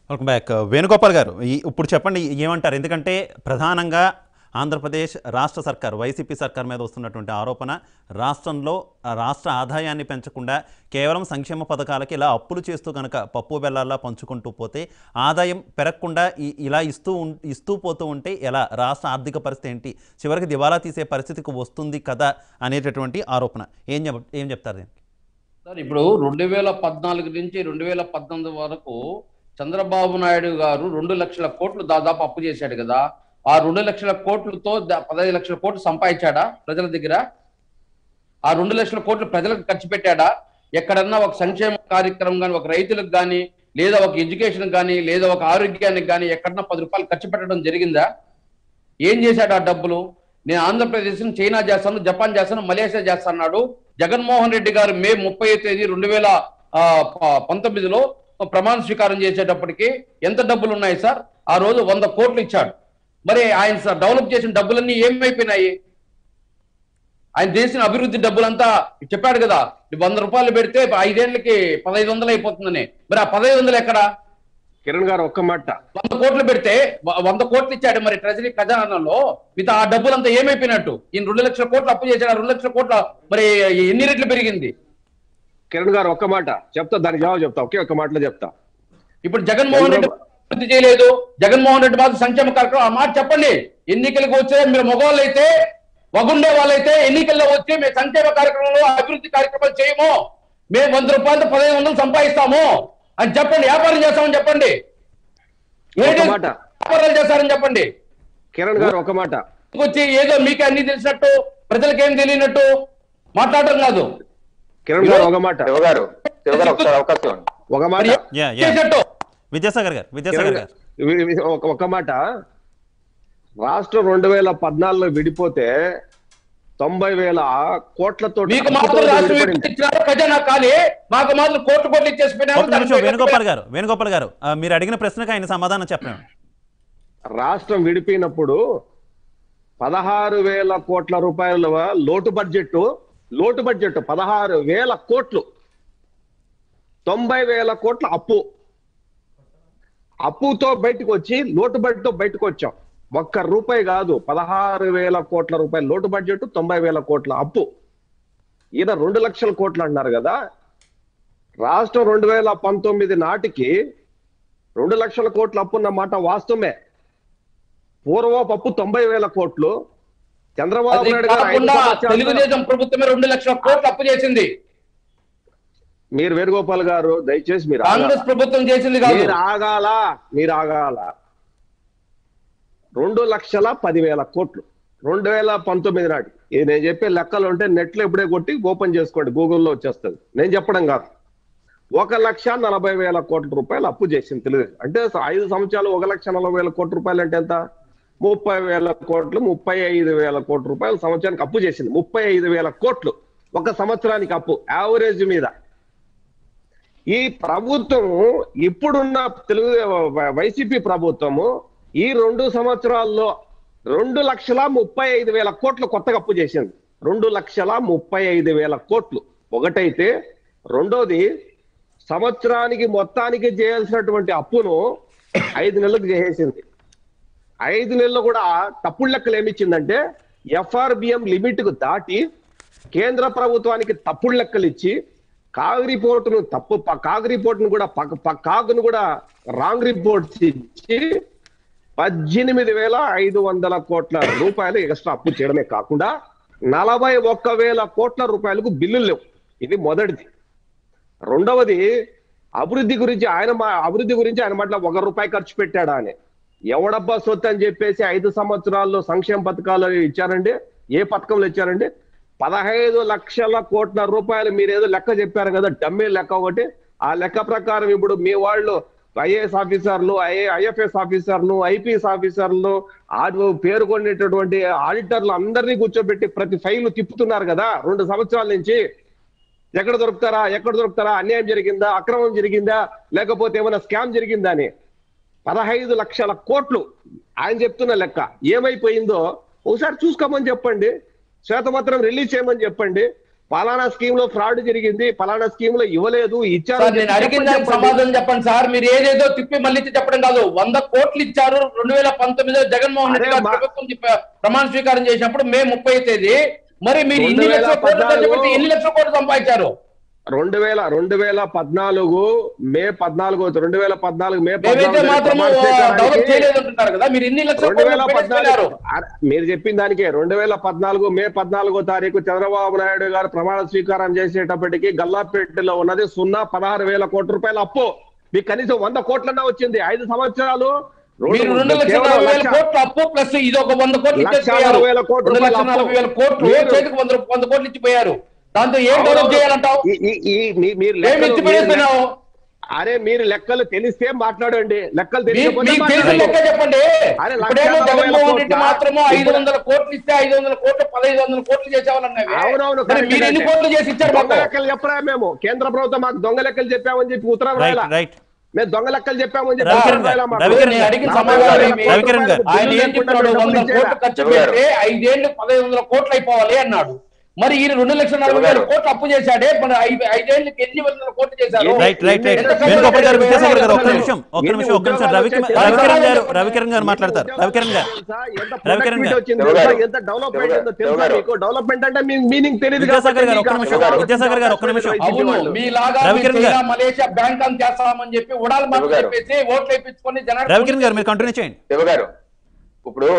Welcome back Venugopal గారు ఈ- ఇప్పుడు చెప్పండి ఏమంటారు ఎందుకంటే ప్రధానంగా ఆంధ్రప్రదేశ్ రాష్ట్ర సర్కార్ వైసీపీ సర్కార్ మీద వస్తున్నటువంటి ఆరోపణ రాష్ట్రంలో ఆ రాష్ట్ర ఆదాయాన్ని పెంచకుండా కేవలం సంక్షేమ పథకాలకి ఇలా అప్పులు చేస్తూ కనుక పప్పు బెల్లాల్లా పంచుకుంటూ పోతే ఆదాయం పెరగకుండా ఈ- ఇలా ఇస్తూ ఉం- ఇస్తూ పోతూ ఉంటే ఎలా రాష్ట్ర ఆర్థిక పరిస్థితి ఏంటి చివరికి దివాలా తీసే పరిస్థితికి వస్తుంది కదా అనేటటువంటి ఆరోపణ ఏం చెప్ ఏం చెప్తారు దీనికి సార్ ఇప్పుడు రెండు వేల పద్నాలుగు నుంచి రెండు వేల పద్నాలుగు వరకు చంద్రబాబు నాయుడు గారు రెండు లక్షల కోట్లు దాదాపు అప్పు చేశాడు కదా ఆ రెండు లక్షల కోట్లతో ద- పదహైదు లక్షల కోట్లు సంపాదించాడా ప్రజల దగ్గర ఆ రెండు లక్షల కోట్లు ప్రజలకు ఖర్చు పెట్టాడా ఎక్కడన్నా ఒక సంక్షేమ కార్యక్రమం కానీ ఒక రైతులకు కానీ లేదా ఒక ఎడ్యుకేషన్ కానీ లేదా ఒక ఆరోగ్యానికి కానీ ఎక్కడన్నా పది రూపాయలు ఖర్చు పెట్టడం జరిగిందా ఏం చేశాడు ఆ డబ్బులు నేను ఆంధ్రప్రదేశ్ చైనా చేస్తాను జపాన్ చేస్తాను మలేషియా చేస్తాన్నాడు జగన్మోహన్ రెడ్డి గారు మే ముప్పై తేదీ రెండు వేల ఆ, ప- పంతొమ్మిదిలో ప్రమాణ స్వీకారం చేసేటప్పటికి ఎంత డబ్బులు ఉన్నాయి సార్ ఆ రోజు వంద కోట్లు ఇచ్చాడు మరి ఆయన స- డెవలప్ చేసిన డబ్బులన్నీ ఏమైపోయినాయి ఆయన చేసిన అభివృద్ధి డబ్బులంతా చెప్పాడు కదా వంద రూపాయలు పెడితే ఐదేళ్లకి పదహైదు వందలు అయిపోతుందని మరి ఆ పదహైదు వందలు ఎక్కడా కిరణ్ గారు ఒక్క మాట వంద కోట్లు పెడితే వ- వంద కోట్లు ఇచ్చాడు మరి ట్రెజరీ ఖజానాలో మిగతా ఆ డబ్బులంతా ఏమైపోయినట్టు ఈయన రెండు లక్షల కోట్లు అప్పు చేశాడు ఆ రెండు లక్షల కోట్ల మరి ఎన్ని రెట్లు పెరిగింది కిరణ్ గారు ఒక్క మాట చెప్తా దానికి జవాబు చెప్తా ఒకే ఒక్క మాటలో చెప్తా ఇప్పుడు జగన్మోహన్ రెడ్డి అభివృద్ధి చేయలేదు జగన్మోహన్ రెడ్డి మాత్రం సంక్షేమ కార్యక్రమం ఆ మాట చెప్పండి ఎన్నికలకు వచ్చే మీరు మగవాళ్ళు అయితే వగుండే వాళ్ళైతే ఎన్నికల్లో వచ్చి మేము సంక్షేమ కార్యక్రమంలో అభివృద్ధి కార్యక్రమాలు చేయము మేము వంద రూపాయలతో పదిహేను వందలు సంపాదిస్తాము అని చెప్పండి వ్యాపారం చేస్తామని చెప్పండి ఏంటి మాట. వ్యాపారాలు చేస్తారని చెప్పండి కిరణ్ గారు ఒక మాట వచ్చి ఏదో మీకే అన్ని తెలిసినట్టు ప్రజలకేం తెలియనట్టు మాట్లాడటం కాదు కిరణ్ గారు ఒక మాట శివ గారు శివ గారు ఒకసారి అవకాశం ఇవ్వండి ఒక మాట మరి యా యా చేసినట్టు విద్యాసాగర్ గారు విద్యాసాగర్ కిరణ్ గారు గారు, వి- వి- ఒక- ఒక మాట రాష్ట్రం రెండు వేల పద్నాలుగులో విడిపోతే తొంభై వేల కోట్లతో మీకు మాత్రం రాష్ట్రం ఇచ్చినారు ఖజానా ఖాళీ మాకు మాత్రం కోట్లు కోట్లు ఇచ్చేసిపోయినారు ఒక నిమిషం వేణుగోపాల్ గారు వేణుగోపాల్ గారు ఆ, మీరు అడిగిన ప్రశ్నకు ఆయన సమాధానం చెప్పండి రాష్ట్రం విడిపోయినప్పుడు పదహారు వేల కోట్ల రూపాయల లోటు బడ్జెట్ లోటు బడ్జెట్ పదహారు వేల కోట్లు తొంభై వేల కోట్ల అప్పు అప్పుతో బయటకు వచ్చి లోటు బడ్జెట్తో బయటకు వచ్చాం ఒక్క రూపాయి కాదు పదహారు వేల కోట్ల రూపాయల లోటు బడ్జెట్ తొంభై వేల కోట్ల అప్పు ఈయన రెండు లక్షల కోట్లు అంటున్నారు కదా రాష్ట్రం రెండు వేల పంతొమ్మిది నాటికి రెండు లక్షల కోట్ల అప్పు ఉన్న మాట వాస్తవమే పూర్వపు అప్పు తొంభై వేల కోట్లు చంద్రబాబు అది నాయుడు గారు ఐదు కాకుండా సంవత్సరాల్లో- తెలుగుదేశం ప్రభుత్వమే రెండు లక్షల కోట్లు అప్పు చేసింది మీరు వేణుగోపాల్ గారు దయచేసి మీరు కాంగ్రెస్ ఆగాల. ప్రభుత్వం చేసింది కాదు మీరు ఆగాల మీరు ఆగాల రెండు లక్షల పదివేల కోట్లు రెండు వేల పంతొమ్మిది నాటి ఇది నేను చెప్పే లెక్కలు ఉంటే నెట్ లో ఇప్పుడే కొట్టి ఓపెన్ చేసుకోండి గూగుల్లో వచ్చేస్తుంది నేను చెప్పడం కాదు ఒక లక్ష నలభై వేల కోట్ల రూపాయలు అప్పు చేసింది తెలుగుదేశం అంటే ఐదు సంవత్సరాలు ఒక లక్ష నలభై వేల కోట్ల రూపాయలు అంటే ఎంత ముప్పై వేల కోట్లు ముప్పై ఐదు వేల కోట్ల రూపాయలు సంవత్సరానికి అప్పు చేసింది ముప్పై ఐదు వేల కోట్లు ఒక సంవత్సరానికి అప్పు యావరేజ్ మీద ఈ ప్రభుత్వం ఇప్పుడున్న తెలుగు వైసీపీ ప్రభుత్వము ఈ రెండు సంవత్సరాల్లో రెండు లక్షల ముప్పై ఐదు వేల కోట్లు కొత్తగా అప్పు చేసింది రెండు లక్షల ముప్పై ఐదు వేల కోట్లు ఒకటైతే రెండోది సంవత్సరానికి మొత్తానికి చేయాల్సినటువంటి అప్పును ఐదు నెలలకు చేసేసింది ఐదు నెలలు కూడా తప్పుడు లెక్కలు ఏమిచ్చిందంటే ఎఫ్ఆర్బిఎం లిమిట్ కు దాటి కేంద్ర ప్రభుత్వానికి తప్పుడు లెక్కలు ఇచ్చి కాగ్ రిపోర్టును తప్పు ప- కాగ్ రిపోర్టును కూడా పక్క ప- కాగ్ను కూడా రాంగ్ రిపోర్ట్స్ ఇచ్చి పద్దెనిమిది వేల ఐదు వందల కోట్ల రూపాయలు ఎక్స్ట్రా అప్పు చేయడమే కాకుండా నలభై ఒక్క వేల కోట్ల రూపాయలకు బిల్లులు లేవు ఇది మొదటిది రెండవది అభివృద్ధి గురించి ఆయన మా అభివృద్ధి గురించి ఆయన మాటలో ఒక రూపాయి ఖర్చు పెట్టాడా అని ఎవడబ్బా సొత్తు అని చెప్పేసి ఐదు సంవత్సరాల్లో సంక్షేమ పథకాలు ఇచ్చారండి ఏ పథకంలో ఇచ్చారండి పదహైదు లక్షల కోట్ల రూపాయలు మీరు ఏదో లెక్క చెప్పారు కదా డమ్మీ లెక్క ఒకటి ఆ లెక్క ప్రకారం ఇప్పుడు మీ వాళ్ళు ఐఏఎస్ ఆఫీసర్లు ఐఏ ఐఎఫ్ఎస్ ఆఫీసర్లు ఐపీఎస్ ఆఫీసర్లు ఆ పేర్కొనేటటువంటి ఆడిటర్లు అందరినీ కూర్చోబెట్టి ప్రతి ఫైల్ తిప్పుతున్నారు కదా రెండు సంవత్సరాల నుంచి ఎక్కడ దొరుకుతారా ఎక్కడ దొరుకుతారా అన్యాయం జరిగిందా అక్రమం జరిగిందా లేకపోతే ఏమైనా స్కామ్ జరిగిందా అని పదహైదు లక్షల కోట్లు ఆయన చెప్తున్న లెక్క ఏమైపోయిందో ఒకసారి చూసుకోమని చెప్పండి శ్వేతపత్రం రిలీజ్ చేయమని చెప్పండి పలానా స్కీమ్ లో ఫ్రాడ్ జరిగింది పలానా స్కీమ్ లో ఇవ్వలేదు ఇచ్చారు సార్ నేను అడిగిన దానికి సమాధానం చెప్పండి సార్ మీరు ఏదేదో తిప్పి మళ్ళీ చెప్పడం కాదు వంద కోట్లు ఇచ్చారు రెండు వేల పంతొమ్మిదిలో జగన్మోహన్ రెడ్డి అరే గారు మా- ప్రభుత్వం చెప్ప- ప్రమాణ స్వీకారం చేసినప్పుడు మే ముప్పై తేదీ మరి మీరు ఇన్ని 2014 లక్షల కోట్లు ఖర్చు పెట్టి ఎన్ని లక్షల కోట్లు సంపాదించారు రెండు వేల రెండు వేల పద్నాలుగు మే పద్నాలుగు రెండు వేల పద్నాలుగు మే మేమైతే పద్నాలుగు మాత్రం ప్రమాణ డెవలప్ స్వీకారానికి చేయలేదు అంటున్నారు కదా మీరు ఇన్ని లక్షల రెండు వేల కోట్లు పద్నాలుగు పెట్టేస్తున్నారు అరే, మీరు చెప్పిన దానికే రెండు వేల పద్నాలుగు మే పద్నాలుగో తారీఖు చంద్రబాబు నాయుడు గారు ప్రమాణ స్వీకారం చేసేటప్పటికి గల్లాపేటలో ఉన్నది సున్నా పదహారు వేల కోట్ల రూపాయల అప్పు మీకు కనీసం వంద కోట్లన్నా వచ్చింది ఐదు సంవత్సరాలు మీరు రెండు లక్షల కేవలం నలభై వేల లక్ష- కోట్లు అప్పు ప్లస్ ఇది ఒక వంద కోట్లు లక్ష ఇచ్చేసిపోయారు నలభై వేల కోట్ల రెండు లక్షల రూపాయల నలభై వేల అప్పు. కోట్లు మీరు- చేతికి వంద వంద కోట్లు ఇచ్చిపోయారు దాంతో ఏం డెవలప్ అవునవును. చేయాలంటావు ఈ- ఈ- ఈ మీ- మీరు ఏం లెక్కలు- ఇచ్చి మీరు పడేస్తున్నావు అరే మీరు లెక్కలు తెలిస్తే మాట్లాడండి లెక్కలు మీ- తెలియకపోతే మీకు తెలిసిన మాట్లాడండి. లెక్క చెప్పండి అరే లక్ష ఇప్పుడేమో నలభై వేల జగన్మోహన్ రెడ్డి కోట్ల. మాత్రము ఐదు ఇప్పుడు- వందల కోట్లు ఇస్తే ఐదు వందల కోట్లు పదహైదు వందల కోట్లు చేసేవాళ్ళన్నవి అవునవును మరి మీరు ఎన్ని కరెక్టే. కోట్లు చేసి ఇచ్చారు దొంగ మాకు లెక్కలు చెప్పరా మేము కేంద్ర ప్రభుత్వం మాకు దొంగ లెక్కలు చెప్పామని చెప్పి ఉత్తరం రైట్ రాయాలా రైట్ మేము దొంగ లెక్కలు చెప్పామని చెప్పి రవికిరణ్ ఉత్తరం రాయాలా గారు, మాకు? రవికిరణ్ నేను అడిగిన నలభై సమాధానం వేల ఏమి? కోట్ల రవికిరణ్ గారు. రూపాయలు ఆయన ఏం బిల్లు చెప్పాడు లేకుండా వంద డబ్బులు కోట్లు ఇచ్చేలా? ఖర్చు ఎవరు? పెడితే ఐదేళ్లు పదహైదు వందల కోట్లు అయిపోవాలి అన్నాడు మరి ఈయన రెండు లక్షల నలభై వేల ఎవరు? కోట్లు అప్పు చేశాడే మరి ఐదు ఐదేళ్ళకి ఎన్ని వందల కోట్లు చేశారు రైట్ రైట్ రైట్ ఎంత ఖర్చు వేణుగోపాల్ గారు పెట్టారు? విద్యాసాగర్ గారు ఒక్క ఎన్ని నిమిషం ఒక్క ఎన్ని నిమిషం ఒక్క నిమిషం ఉద్యోగాలు రవికిరణ్ వచ్చాయి? రవికిరణ్ గారు చెప్పండి. రవికిరణ్ గారు మాట్లాడతారు రవికిరణ్ గారు తెలుసా? ఎంత రవికిరణ్ productivity గారు. వచ్చింది ఎవరు? తెలుసా? ఎంత డెవలప్మెంట్ ఎవరు? ఉందో తెలుసా ఎవరు? మీకు డెవలప్మెంట్ అంటే మీ మీనింగ్ తెలియదు విద్యాసాగర్ గారు ఒక్క కాబట్టి నిమిషం. మీకు విద్యాసాగర్ గారు ఒక్క నిమిషం. అవును మీలాగా రవికిరణ్ గారు. చైనా, మలేషియా బ్యాంక్ అని చేస్తామని చెప్పి ఉడాలు మాట రవి గారు. చెప్పేసి ఓట్లు వేయించుకొని జనాలు రవికిరణ్ గారు మీరు కంటిన్యూ చేయండి శివ గారు ఇప్పుడు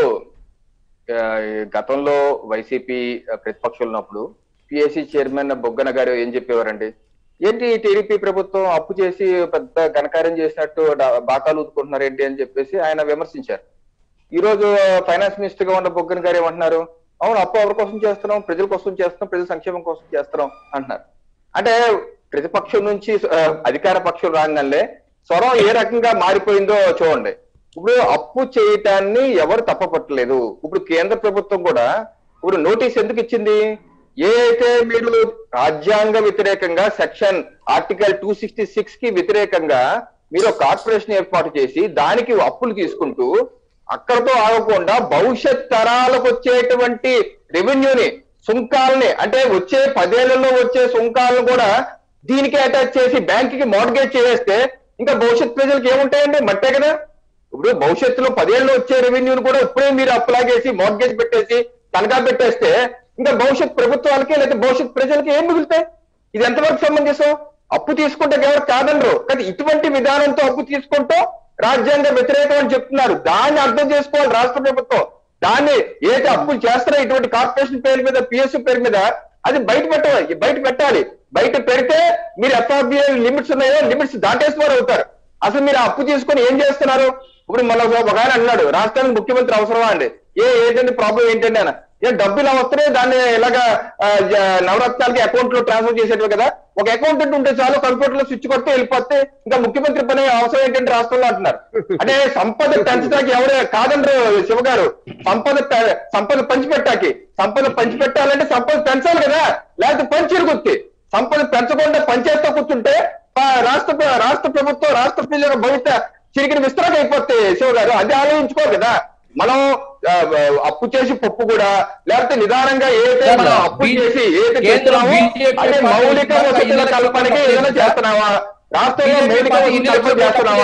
ఆ, ఈ గతంలో వైసీపీ ప్రతిపక్షంలో ఉన్నప్పుడు పిఎస్సి చైర్మన్ బొగ్గన గారు ఏం చెప్పేవారండి ఏంటి టీడీపీ ప్రభుత్వం అప్పు చేసి పెద్ద ఘనకార్యం చేసినట్టు డా- బాకాలు ఊదుకుంటున్నారు ఏంటి అని చెప్పేసి ఆయన విమర్శించారు ఈ రోజు ఫైనాన్స్ మినిస్టర్ గా ఉన్న బొగ్గన గారు ఏమంటున్నారు అవును అప్పు ఎవరి కోసం చేస్తున్నాం ప్రజల కోసం చేస్తున్నాం ప్రజల సంక్షేమం కోసం చేస్తున్నాం అంటున్నారు అంటే ప్రతిపక్షం నుంచి ఆ, అధికార పక్షం రాగానే స్వరం ఏ రకంగా మారిపోయిందో చూడండి ఇప్పుడు అప్పు చేయటాన్ని ఎవరు తప్పపట్టలేదు ఇప్పుడు కేంద్ర ప్రభుత్వం కూడా ఇప్పుడు నోటీస్ ఎందుకు ఇచ్చింది ఏ అయితే మీరు రాజ్యాంగ వ్యతిరేకంగా section article two sixty six కి వ్యతిరేకంగా మీరు ఒక కార్పొరేషన్ ఏర్పాటు చేసి దానికి అప్పులు తీసుకుంటూ అక్కడతో ఆగకుండా భవిష్యత్ తరాలకు వచ్చేటువంటి రెవెన్యూని సుంకాలని అంటే వచ్చే పదేళ్లలో వచ్చే సుంకాలను కూడా దీనికి అటాచ్ చేసి బ్యాంక్ కి మార్గేజ్ చేస్తే ఇంకా భవిష్యత్ ప్రజలకు ఏముంటాయండి మట్టే కదా ఇప్పుడు భవిష్యత్తులో పదేళ్ళు వచ్చే రెవెన్యూని కూడా ఇప్పుడే మీరు అప్పులాగేసి మార్గేజ్ పెట్టేసి తనఖా పెట్టేస్తే ఇంకా భవిష్యత్ ప్రభుత్వాలకి లేదా భవిష్యత్ ప్రజలకి ఏం మిగులుతాయి ఇది ఎంతవరకు సమంజసం అప్పు తీసుకుంటే ఎవరు కాదనరు కానీ ఇటువంటి విధానంతో అప్పు తీసుకుంటూ రాజ్యాంగ వ్యతిరేకం అని చెప్తున్నారు దాన్ని అర్థం చేసుకోవాలి రాష్ట్ర ప్రభుత్వం దాన్ని ఏదైతే అప్పులు చేస్తారో ఇటువంటి కార్పొరేషన్ పేరు మీద పిఎస్సి పేరు మీద అది బయట పెట్టాలి బయట పెట్టాలి బయట పెడితే మీరు ఎఫ్ఆర్బిఐ లిమిట్స్ ఉన్నాయో లిమిట్స్ దాటేసి వారు అవుతారు అసలు మీరు అప్పు తీసుకొని ఏం చేస్తున్నారు ఇప్పుడు మన ఒక ఆయన అన్నాడు రాష్ట్రానికి ముఖ్యమంత్రి అవసరమా అండి ఏ ఏంటండి ప్రాబ్లం ఏంటండి అన్న ఏ డబ్బులు ఇలా వస్తున్నాయి దాన్ని ఇలాగా ఆ, జ- నవరత్నాలకి అకౌంట్ లో ట్రాన్స్ఫర్ చేసేట్టు కదా ఒక అకౌంటెంట్ ఉంటే చాలు కంప్యూటర్ లో స్విచ్ కొడితే వెళ్ళిపోతే ఇంకా ముఖ్యమంత్రి పని అవసరం ఏంటంటే రాష్ట్రంలో అంటున్నారు అంటే సంపద పెంచడానికి ఎవరు కాదంటారు శివ గారు సంపద పె- సంపద పంచిపెట్టాకి సంపద పంచిపెట్టాలంటే సంపద పెంచాలి కదా లేకపోతే పంచిరుగుద్ది సంపద పెంచకుండా పంచేస్తా కూర్చుంటే ఆ, రాష్ట్ర ప్ర- రాష్ట్ర ప్రభుత్వం రాష్ట్ర ప్రజల భవిష్యత్ చిరిగిన విస్తరణ అయిపోతే శివ గారు అది ఆలోచించుకోరు కదా మనం ఆ, ఆ, అప్పు చేసి పప్పు కూడా లేకపోతే నిదానంగా ఏదైతే మనం అప్పు బీ- చేసి ఏదైతే కేంద్ర చేస్తున్నామో బీజేపీ అదే పార్టీ మౌలిక ఇంకా వసతుల ఇన్ని కల్పనకి లక్షల ఏదైనా కోట్లు చేస్తున్నావా రాష్ట్రంలో బీజేపీ మౌలిక పార్టీ వసతుల ఇన్ని కల్పన లక్షల చేస్తున్నావా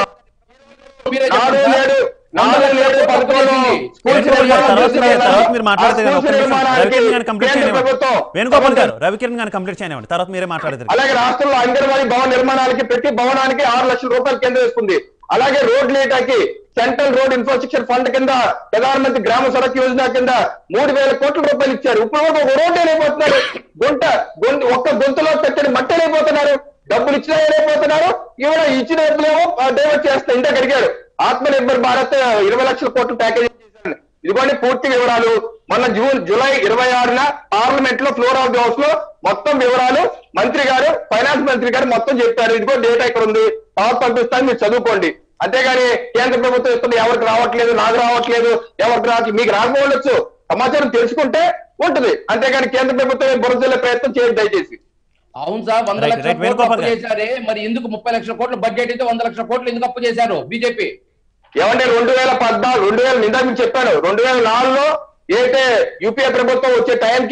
మీరే నాడు చెప్పండి సార్. నేడు నాడు నేడు పథకంలో స్కూల్స్ వేణుగోపాల్ గారు, నిర్మాణం తర్వాత మీరు- చేస్తున్నారు. తర్వాత మీరు మాట్లాడితే ఆ ఒక్క స్కూల్స్ నిమిషం. నిర్మాణానికి రవికిరణ్ గారిని కంప్లీట్ కేంద్ర చేయనివ్వండి. ప్రభుత్వం వేణుగోపాల్ గారు రవికిరణ్ గారిని కంప్లీట్ చేయనివ్వండి తర్వాత మీరే మాట్లాడతారు అలాగే రాష్ట్రంలో అంగన్వాడీ భవన నిర్మాణానికి ప్రతి భవనానికి ఆరు లక్షల రూపాయలు కేంద్రం వేసుకుంది అలాగే రోడ్ లేటాకి సెంట్రల్ రోడ్ ఇన్ఫ్రాస్ట్రక్చర్ ఫండ్ కింద ప్రధానమంత్రి గ్రామ సడక్ యోజన కింద మూడు వేల కోట్ల రూపాయలు ఇచ్చారు ఇప్పుడు వరకు ఒక రోడ్డు అయిపోతున్నారు గుంట గొంతు ఒక్క గొంతులో పెట్టని మట్టలైపోతున్నారు డబ్బులు ఇచ్చినా అయిపోతున్నారు ఇవాళ ఇచ్చిన డబ్బులేమో డైవర్ట్ చేస్తా ఇందాక అడిగాడు ఆత్మనిర్భర్ భారత్ ఇరవై లక్షల కోట్ల ప్యాకేజీ చేశారు ఇదిగోండి పూర్తి వివరాలు మొన్న జూన్ జూలై ఇరవై ఆరున పార్లమెంట్ లో ఫ్లోర్ ఆఫ్ ది హౌస్ లో మొత్తం వివరాలు మంత్రి గారు ఫైనాన్స్ మంత్రి గారు మొత్తం చెప్పారు ఇదిగో డేటా ఇక్కడ ఉంది తర్వాత పంపిస్తాను మీరు చదువుకోండి అంతేగాని కేంద్ర ప్రభుత్వం ఇస్తుంది ఎవరికి రావట్లేదు నాకు రావట్లేదు ఎవరికి రావట్లేదు మీకు రాకపోవచ్చు సమాచారం తెలుసుకుంటే ఉంటుంది అంతేగాని కేంద్ర ప్రభుత్వం బురదలే ప్రయత్నం చేయండి దయచేసి అవును సార్ వంద రైట్, లక్షల రైట్, కోట్లు వేణుగోపాల్ అప్పు గారు. చేశారే మరి ఎందుకు ముప్పై లక్షల కోట్ల బడ్జెట్ అయితే వంద లక్షల కోట్లు ఎందుకు అప్పు చేశారు బీజేపీ ఏమంటే రెండు వేల పద్నాలుగు రెండు వేల నిందా మీకు చెప్పాను రెండు వేల నాలుగులో ఏదైతే యూపీఏ ప్రభుత్వం వచ్చే టైంకి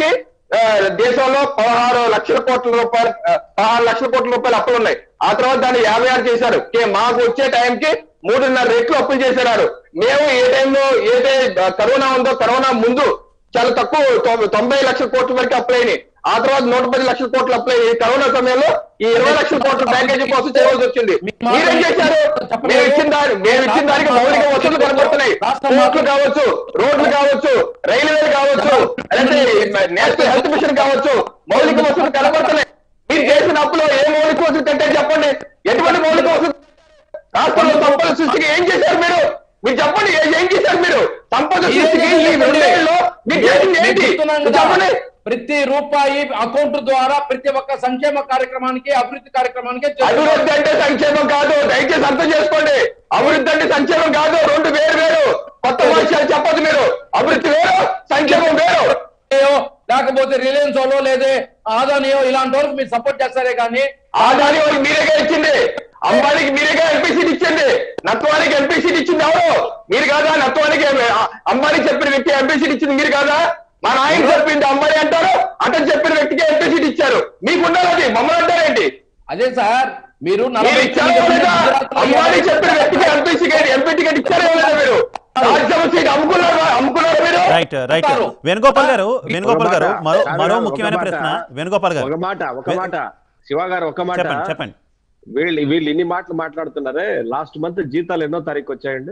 ఆ, దేశంలో పదహారు లక్షల కోట్ల రూపాయలు ఆ, పదహారు లక్షల కోట్ల రూపాయలు అప్పులు ఉన్నాయి ఆ తర్వాత దాన్ని యాభై ఆరు చేశారు కే మాకు వచ్చే టైంకి మూడున్నర రెట్లు అప్పులు చేశారు మేము ఏ టైంలో ఏదైతే ఆ, కరోనా ఉందో కరోనా ముందు చాలా తక్కువ తొ- తొంభై లక్షల కోట్ల వరకు అప్లై అయినాయి ఆ తర్వాత నూట పది లక్షల కోట్లు అప్లై అయ్యాయి కరోనా సమయంలో ఈ ఇరవై లక్షల కోట్ల ప్యాకేజీ కోసం చేయవలసి వచ్చింది మీరేం చేశారు మేము ఇచ్చిన దాని మేము ఇచ్చిన దానికి మౌలిక వసతులు కనబడుతున్నాయి పోర్ట్లు కావచ్చు రోడ్లు కావచ్చు రైల్వేలు కావచ్చు లేకపోతే నేషనల్ హెల్త్ మిషన్ కావచ్చు మౌలిక వసతులు కనబడుతున్నాయి మీరు చేసిన అప్పులో ఏ మౌలిక వసతులు కట్టే చెప్పండి ఎటువంటి మౌలిక వసతులు రాష్ట్రంలో సంపద సృష్టికి ఏం చేశారు మీరు మీరు చెప్పండి ఏ- ఏం చేశారు మీరు సంపద సృష్టికి ఈ రెండేళ్లలో మీరు చేసింది మేము ఏంటి చెప్తున్నాం మీరు కదా, చెప్పండి ప్రతి రూపాయి అకౌంట్ ద్వారా ప్రతి ఒక్క సంక్షేమ కార్యక్రమానికి అభివృద్ధి కార్యక్రమానికి చేస్తున్నాం. అభివృద్ధి అంటే సంక్షేమం కాదు దయచేసి అర్థం చేసుకోండి అభివృద్ధి అంటే సంక్షేమం కాదు రెండు వేరు వేరు కొత్త విషయాలు చెప్పదు మీరు అభివృద్ధి వేరు సంక్షేమం వేరు ఏయో, లేకపోతే రిలయన్స్ వాళ్ళో లేదే ఆదానియో ఇలాంటి వాళ్ళకి మీరు సపోర్ట్ చేస్తారే కానీ ఆ దాని వాళ్ళకి మీరేగా ఇచ్చింది అంబానికి మీరేగా ఎంపీ సీట్ ఇచ్చింది నత్వానికి ఎంపీ సీట్ ఇచ్చింది ఎవరు మీరు కాదా నత్వానికి అంబానీ చెప్పిన వ్యక్తి ఎంపీ సీట్ ఇచ్చింది మీరు కాదా మా నాయన చెప్పింది అంబానీ అంటారు అతను చెప్పిన వ్యక్తికి ఎంపీ సీట్ ఇచ్చారు మీకు ఉండాలి అది మమ్మల్ని అంటారేంటి అదే సార్ మీరు మీరు నలభై ఇచ్చారా తొమ్మిది లేదా గుజరాత్లో అంబానీ చెప్పిన వ్యక్తికి ఎంపీ టికెట్ ఎంపీ టికెట్ ఇచ్చారా లేదా మీరు రాజ్యసభ సీట్ అమ్ముకున్నారా అమ్ముకున్నారా మీరు రైట్ రైట్ చెప్తారు. వేణుగోపాల్ గారు వేణుగోపాల్ గారు మాట, మరో కాదు, మరో ఒక ముఖ్యమైన మాట. ప్రశ్న వేణుగోపాల్ గారు ఒక మాట ఒక వే- మాట శివ గారు ఒక మాట చెప్పండి చెప్పండి వీళ్ళు వీళ్ళు ఇన్ని మాటలు మాట్లాడుతున్నారే లాస్ట్ మంత్ జీతాలు ఎన్నో తారీఖు వచ్చాయండి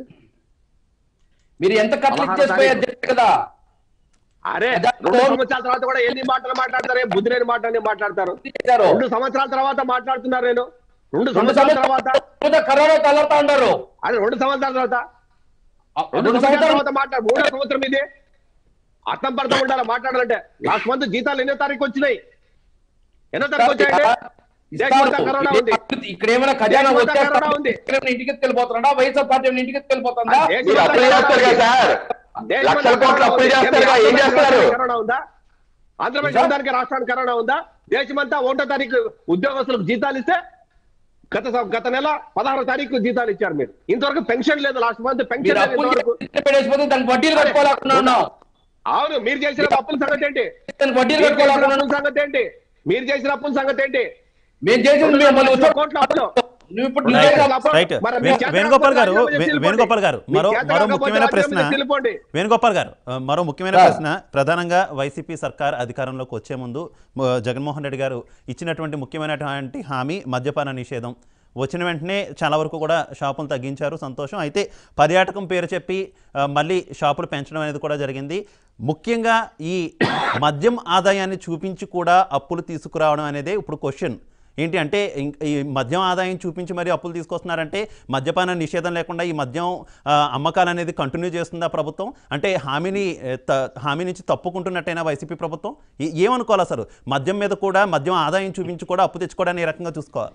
మీరు ఎంత కట్లు పదహారు ఇచ్చేసిపోయారు తారీఖు. తెలుసు కదా అరే అదే, రెండు సంవత్సరాల తర్వాత కూడా ఎన్ని మాటలు మాట్లాడతారు బుద్ధిలేని మాటలు మాట్లాడతారు చేశారు. రెండు సంవత్సరాల తర్వాత మాట్లాడుతున్నారు నేను రెండు రెండు సంవత్సరాల తర్వాత సంవత్సరాల కరోనా తలతా ఉన్నారు అదే రెండు సంవత్సరాల తర్వాత ఆ, రెండు రెండు సంవత్సరాల సంవత్సరాలు తర్వాత మాట్లాడు మూడో సంవత్సరం ఇది అర్థం పడతా ఉండాలి మాట్లాడాలంటే లాస్ట్ మంత్ జీతాలు ఎన్నో తారీఖు వచ్చినాయి ఎన్నో తారీఖు వచ్చాయండి దేశమంతా కరోనా ఉంది ఇక్కడ ఏమైనా ఖజానా దేశమంతా వచ్చేస్తా కరోనా ఉంది. ఇక్కడ ఏమైనా ఇంటికి వెళ్ళిపోతున్నాడా వైఎస్ఆర్ పార్టీ ఏమైనా ఇంటికి వెళ్ళిపోతుందా దేశమంతా మీరు అప్పులు కరోనా చేస్తారు కదా సార్ దేశమంతా లక్షల కోట్లు కరోనా అప్పులు ఉంది. చేస్తారు కదా ఏం చేస్తారు కరోనా ఉందా ఆంధ్రప్రదేశ్ రాష్ట్రానికి రాష్ట్రానికి కరోనా ఉందా దేశమంతా ఒకటో తారీఖు ఉద్యోగస్తులకు జీతాలు ఇస్తే గత సం- గత నెల పదహారో తారీఖు జీతాలు ఇచ్చారు మీరు ఇంతవరకు పెన్షన్ లేదు లాస్ట్ మంత్ మీరు పెన్షన్ లేదు అప్పులు ఇంతవరకు చేసి పెట్టేసిపోతే దానికి వడ్డీలు కట్టుకోలేకుండా ఉన్నాం అవును మీరు చేసిన అప్పుల సంగతి ఏంటి దానికి వడ్డీలు మీరు చేసిన కట్టుకోలేకుండా అప్పుల సంగతి ఏంటి మీరు చేసిన అప్పుల సంగతి ఏంటి మేము చేసింది మేము మళ్ళీ లక్షల వచ్చే- కోట్ల అప్పులు నువ్వు ఇప్పుడు రెండు నువ్వే లక్షల కాదు. అప్పులు. రైట్ మరి వే- మీరు చేత వేణుగోపాల్ గారు కాకపోతే వే- రాజీనామా వేణుగోపాల్ గారు చేసి మరో వెళ్ళిపోండి. మరో మీకు చేత ముఖ్యమైన కాకపోతే ప్రశ్న రాజీనామా చేసి వెళ్ళిపోండి. వేణుగోపాల్ గారు ఆ, మరో ముఖ్యమైన సార్. ప్రశ్న ప్రధానంగా వైసీపీ సర్కార్ అధికారంలోకి వచ్చే ముందు మ- జగన్మోహన్ రెడ్డి గారు ఇచ్చినటువంటి ముఖ్యమైనటువంటి హామీ మద్యపాన నిషేధం వచ్చిన వెంటనే చాలా వరకు కూడా షాపులు తగ్గించారు సంతోషం అయితే పర్యాటకం పేరు చెప్పి ఆ, మళ్ళీ షాపులు పెంచడం అనేది కూడా జరిగింది ముఖ్యంగా ఈ మద్యం ఆదాయాన్ని చూపించి కూడా అప్పులు తీసుకురావడం అనేది ఇప్పుడు క్వశ్చన్ ఏంటి అంటే ఇం- ఈ మద్యం ఆదాయం చూపించి మరి అప్పులు తీసుకొస్తున్నారంటే మద్యపాన నిషేధం లేకుండా ఈ మద్యం ఆ, అమ్మకాలు అనేది కంటిన్యూ చేస్తుందా ప్రభుత్వం అంటే హామీని ఏ, త- హామీ నుంచి తప్పుకుంటున్నట్టయినా వైసీపీ ప్రభుత్వం ఏ- ఏమనుకోవాలి అసలు మద్యం మీద కూడా మద్యం ఆదాయం చూపించి కూడా అప్పు తెచ్చుకోవడానికి ఏ రకంగా చూసుకోవాలి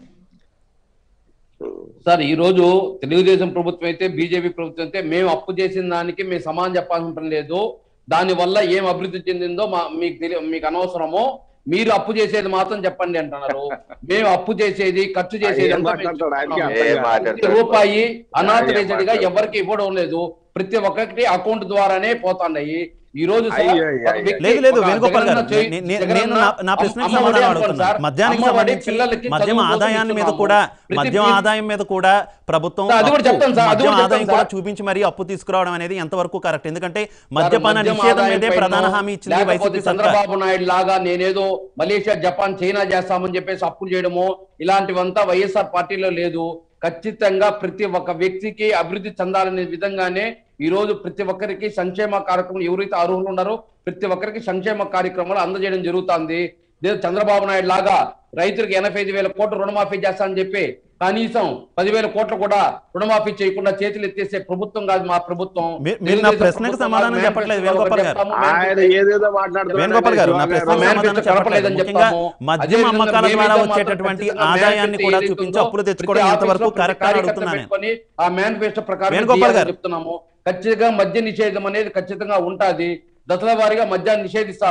సార్ ఈ రోజు తెలుగుదేశం ప్రభుత్వం అయితే బీజేపీ ప్రభుత్వం అయితే మేము అప్పు చేసిన దానికి మేము సమానం చెప్పాల్సిన లేదు దాని వల్ల ఏం అభివృద్ధి చెందిందో మా మీకు తెలియ మీకు అనవసరము మీరు అప్పు చేసేది మాత్రం చెప్పండి అంటున్నారు మేము అప్పు చేసేది ఖర్చు చేసేది ఏం అంతా మేము మాట్లాడతాడు? ఆయనకి చెప్తున్నాము. అర్థం ఏం కాదు. మాట్లాడతాడు? ప్రతి రూపాయి అనాథరైజ్డ్ గా మాట్లాడతాడు? ఎవరికి ఇవ్వడం లేదు ప్రతి ఒక్కరికి అకౌంట్ ద్వారానే పోతున్నాయి ఈ రోజు సార్, అయ్యో, ఒక అయ్యో. వ్యక్తి- లేదు లేదు ఒక వేణుగోపాల్ గారు జగనన్న చేయి- నే- నే- జగనన్న నేను నా- నా ప్రశ్నకు అమ్మ సమాధానం ఒడి అంటారు అడుగుతున్నాను సార్. మద్యానికి అమ్మ ఒడి సంబంధించి పిల్లలకి మద్యం చదువు కోసం ఆదాయాన్ని మీద ఇస్తున్నాము. కూడా ప్రతి మద్యం ఫీ- ఆదాయం మీద కూడా ప్రభుత్వం సార్, అది కూడా అప్పు, చెప్తాను సార్, అది మద్యం కూడా ఆదాయం చెప్తాను కూడా సార్. చూపించి మరీ అప్పు తీసుకురావడం అనేది ఎంతవరకు కరెక్ట్ ఎందుకంటే మద్యపాన మద్యం నిషేధం ఆదాయం మీదే పైనో, ప్రధాన హామీ ఇచ్చింది లేకపోతే వైసీపీ సర్కార్ చంద్రబాబు నాయుడు లాగా నేనేదో మలేషియా జపాన్ చైనా చేస్తామని చెప్పేసి అప్పులు చేయడము ఇలాంటివంతా వైఎస్ఆర్ పార్టీలో లేదు ఖచ్చితంగా ప్రతి ఒక్క వ్యక్తికి అభివృద్ధి చెందాలనే విధంగానే ఈ రోజు ప్రతి ఒక్కరికి సంక్షేమ కార్యక్రమం ఎవరైతే అర్హులు ఉన్నారో ప్రతి ఒక్కరికి సంక్షేమ కార్యక్రమాలు అందజేయడం జరుగుతుంది లేదు చంద్రబాబు నాయుడు లాగా రైతులకు ఎనభై ఐదు వేల కోట్లు రుణమాఫీ చేస్తానని చెప్పి కనీసం పదివేల కోట్లు కూడా రుణమాఫీ చేయకుండా చేతులు ఎత్తేసే ప్రభుత్వం కాదు మా ప్రభుత్వం మీరు- మీరు నా తెలుగుదేశం ప్రశ్నకు ప్రభుత్వం సమాధానం మేనిఫెస్టోలో చెప్పట్లేదు వేణుగోపాల్ గారు. చెప్తాము, ఆయన ఏదేదో మాట్లాడుతున్నాడు వేణుగోపాల్ గారు నా శివ ప్రశ్నకు మేనిఫెస్టో సమాధానం చెప్పట్లేదు కలపలేదని ముఖ్యంగా చెప్తాము. మద్యం అదేవిధంగా అమ్మకాల మేమైతే ద్వారా మాత్రం వచ్చేటటువంటి ఖచ్చితంగా ఆదాయాన్ని కూడా మేనిఫెస్టో చూపించి ఏదైతే అప్పులు ఉందో తెచ్చుకోవడం ప్రతి ఎంతవరకు ఆఫీస్లో ప్రతి కరెక్ట్ అని కార్యకర్త అడుగుతున్నాను నేను. పెట్టుకొని ఆ మేనిఫెస్టో ప్రకారం వేణుగోపాల్ చేయాలని గారు. చెప్తున్నాము ఖచ్చితంగా మద్య నిషేధం అనేది ఖచ్చితంగా ఉంటాది దశల వారీగా మద్యాన్ని నిషేధిస్తారు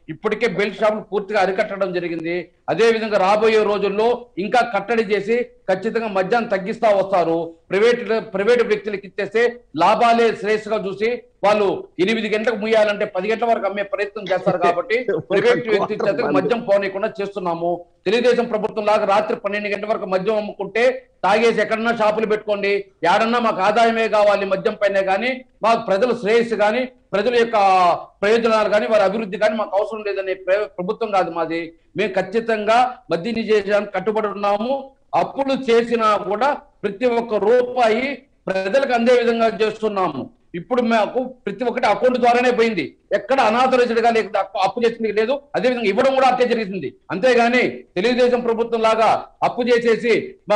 ఇప్పటికే బెల్ట్ షాపులు పూర్తిగా అరికట్టడం జరిగింది అదే విధంగా రాబోయే రోజుల్లో ఇంకా కట్టడి చేసి ఖచ్చితంగా మద్యాన్ని తగ్గిస్తా వస్తారు ప్రైవేట్ ప్రైవేట్ వ్యక్తులకు ఇచ్చేస్తే లాభాలే శ్రేయస్సుగా చూసి వాళ్ళు ఎనిమిది గంటలకు ముయ్యాలంటే పది గంటల వరకు అమ్మే ప్రయత్నం చేస్తారు కాబట్టి ప్రైవేట్ వ్యక్తి చేత మద్యం పోనీయకుండా చేస్తున్నాము తెలుగుదేశం ప్రభుత్వం లాగా రాత్రి పన్నెండు గంటల వరకు మద్యం అమ్ముకుంటే తాగేసి ఎక్కడన్నా షాపులు పెట్టుకోండి ఏడన్నా మాకు ఆదాయమే కావాలి మద్యం పైనే కానీ మాకు ప్రజల శ్రేయస్సు కానీ ప్రజల యొక్క ప్రయోజనాలు కానీ వారి అభివృద్ధి కానీ మాకు అవసరం లేదనే ప్ర- ప్రభుత్వం కాదు మాది మేము ఖచ్చితంగా మద్య నిషేధానికి కట్టుబడి ఉన్నాము అప్పులు చేసినా కూడా ప్రతి ఒక్క రూపాయి ప్రజలకు అందే విధంగా చేస్తున్నాము ఇప్పుడు మాకు ప్రతి ఒక్కటి అకౌంట్ ద్వారానే పోయింది ఎక్కడ అనాథరైజ్డ్ గా లేక అప్పు- అప్పు చేసింది లేదు అదే విధంగా ఇవ్వడం కూడా అట్టే జరిగింది అంతేగాని తెలుగుదేశం ప్రభుత్వం లాగా అప్పు చేసేసి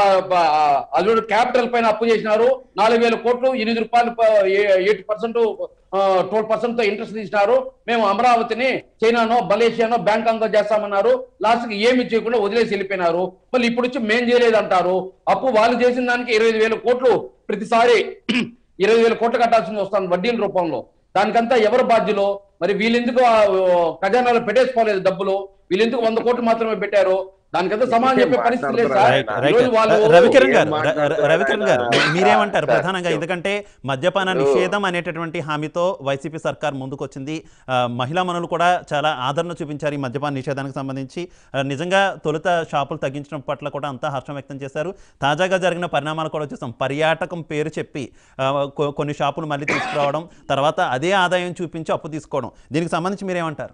అల్లుడు క్యాపిటల్ పైన అప్పు చేసినారు నాలుగు వేల కోట్లు ఎనిమిది రూపాయలు ఎయిట్ పర్సెంట్ ట్వెల్వ్ పర్సెంట్ తో ఇంట్రెస్ట్ తీసినారు మేము అమరావతిని చైనానో మలేషియానో బ్యాంకాంగ్ చేస్తామన్నారు లాస్ట్ కి ఏమి చేయకుండా వదిలేసి వెళ్ళిపోయినారు మళ్ళీ ఇప్పుడు వచ్చి మేం చేయలేదు అంటారు అప్పు వాళ్ళు చేసిన దానికి ఇరవై వేల కోట్లు ప్రతిసారి ఇరవై వేల కోట్లు కట్టాల్సింది వస్తుంది వడ్డీల రూపంలో దానికంతా ఎవరు బాధ్యులు మరి వీళ్ళెందుకు ఆ, ఖజానాలో పెట్టేసుకోలేదు డబ్బులు వీళ్ళెందుకు వంద కోట్లు మాత్రమే పెట్టారు దానికంతా సమానం చెప్పే పరిస్థితి లేదు సార్ రైట్ రైట్ ఈరోజు వాళ్ళు రవికిరణ్ ఏం గారు ర- ర- మాట్లాడతారు రవికిరణ్ గారు ఆయన? మీరేమంటారు సార్, ప్రధానంగా చెప్పు. ఎందుకంటే మద్యపాన ఇప్పుడు- నిషేధం అనేటటువంటి హామీతో వైసీపీ సర్కార్ ముందుకొచ్చింది ఆ, మహిళా మనులు కూడా చాలా ఆదరణ చూపించారు ఈ మద్యపాన నిషేధానికి సంబంధించి ఆ, నిజంగా తొలుత షాపులు తగ్గించడం పట్ల కూడా అంతా హర్షం వ్యక్తం చేశారు తాజాగా జరిగిన పరిణామాలు కూడా చూస్తాం పర్యాటకం పేరు చెప్పి ఆ, కొ- కొన్ని షాపులు మళ్ళీ తీసుకురావడం తర్వాత అదే ఆదాయం చూపించి అప్పు తీసుకోవడం దీనికి సంబంధించి మీరేమంటారు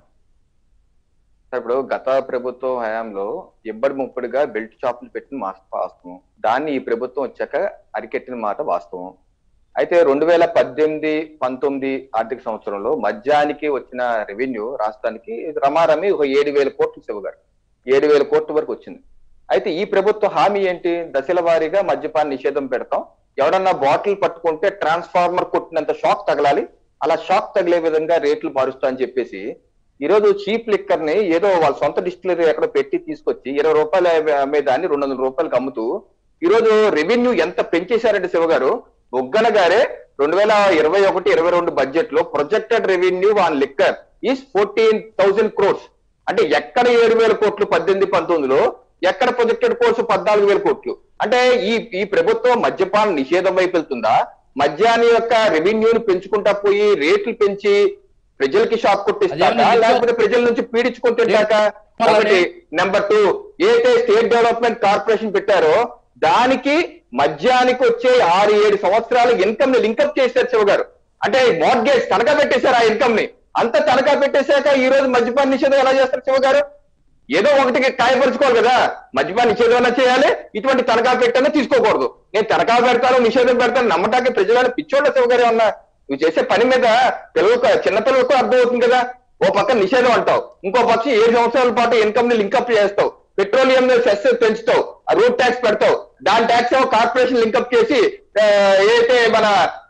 ఇప్పుడు గత ప్రభుత్వం హయాంలో ఇబ్బడి ముప్పడిగా బెల్ట్ షాపులు పెట్టిన మాట వాస్తవం దాన్ని ఈ ప్రభుత్వం వచ్చాక అరికెట్టిన మాట వాస్తవం అయితే రెండు వేల పద్దెనిమిది పంతొమ్మిది ఆర్థిక సంవత్సరంలో మద్యానికి వచ్చిన రెవెన్యూ రాష్ట్రానికి రమారమి ఒక ఏడు వేల కోట్లు శివగారు ఏడు వేల కోట్ల వరకు వచ్చింది అయితే ఈ ప్రభుత్వ హామీ ఏంటి దశల వారీగా మద్యపాన నిషేధం పెడతాం ఎవడన్నా బాటిల్ పట్టుకుంటే ట్రాన్స్ఫార్మర్ కొట్టినంత షాక్ తగలాలి అలా షాక్ తగిలే విధంగా రేట్లు మారుస్తా అని చెప్పేసి ఈ రోజు చీప్ లిక్కర్ ని ఏదో వాళ్ళ సొంత డిస్టిలరీ ఎక్కడ పెట్టి తీసుకొచ్చి ఇరవై రూపాయలు అమ్మే దాన్ని రెండు వందల రూపాయలకు అమ్ముతూ ఈ రోజు రెవెన్యూ ఎంత పెంచేశారంటే శివ గారు బొగ్గన గారే రెండు వేల ఇరవై ఒకటి ఇరవై రెండు బడ్జెట్ లో projected revenue on liquor is fourteen thousand crores అంటే ఎక్కడ ఏడు వేల కోట్లు పద్దెనిమిది పంతొమ్మిదిలో ఎక్కడ ప్రొజెక్టెడ్ కోర్సు పద్నాలుగు వేల కోట్లు అంటే ఈ ఈ ప్రభుత్వం మద్యపాన నిషేధం వైపు వెళ్తుందా మద్యాన్ని యొక్క రెవెన్యూని పెంచుకుంటా పోయి రేట్లు పెంచి ప్రజలకి షాక్ కొట్టిస్తాక అదేమన్నా చెప్తా- లేకపోతే ప్రజల నుంచి పీడించుకుంటుంటాక ఒకటి నెంబర్ టూ ఏదైతే స్టేట్ డెవలప్మెంట్ కార్పొరేషన్ పెట్టారో దానికి మద్యానికి వచ్చే ఆరు ఏడు సంవత్సరాల ఇన్కమ్ ని లింకప్ చేశారు శివ గారు అంటే మార్గేజ్ తనఖా పెట్టేశారు ఆ ఇన్కమ్ ని అంత తనఖా పెట్టేశాక ఈ రోజు మద్యపాన నిషేధం ఎలా చేస్తారు శివ గారు ఏదో ఒకటికి కాయపరుచుకోవాలి కదా మద్యపాన నిషేధం అన్నా చేయాలి ఇటువంటి తనఖా పెట్టన్నా తీసుకోకూడదు నేను తనఖా పెడతాను నిషేధం పెడతాను నమ్మటానికి ప్రజలు పిచ్చోళ్ళ శివ గారు ఉన్నా నువ్వు చేసే పని మీద పిల్లలకు చిన్న పిల్లలకు అర్థం అవుతుంది కదా ఓ పక్క నిషేధం అంటావు ఇంకో పక్షం ఏడు సంవత్సరాల పాటు ఇన్కమ్ ని లింకప్ చేస్తావు పెట్రోలియం సెస్ పెంచుతావు ఆ రూట్ ట్యాక్స్ పెడతావు దాని ట్యాక్స్ ఏమో కార్పొరేషన్ లింకప్ చేసి ఆ, ఏదైతే మన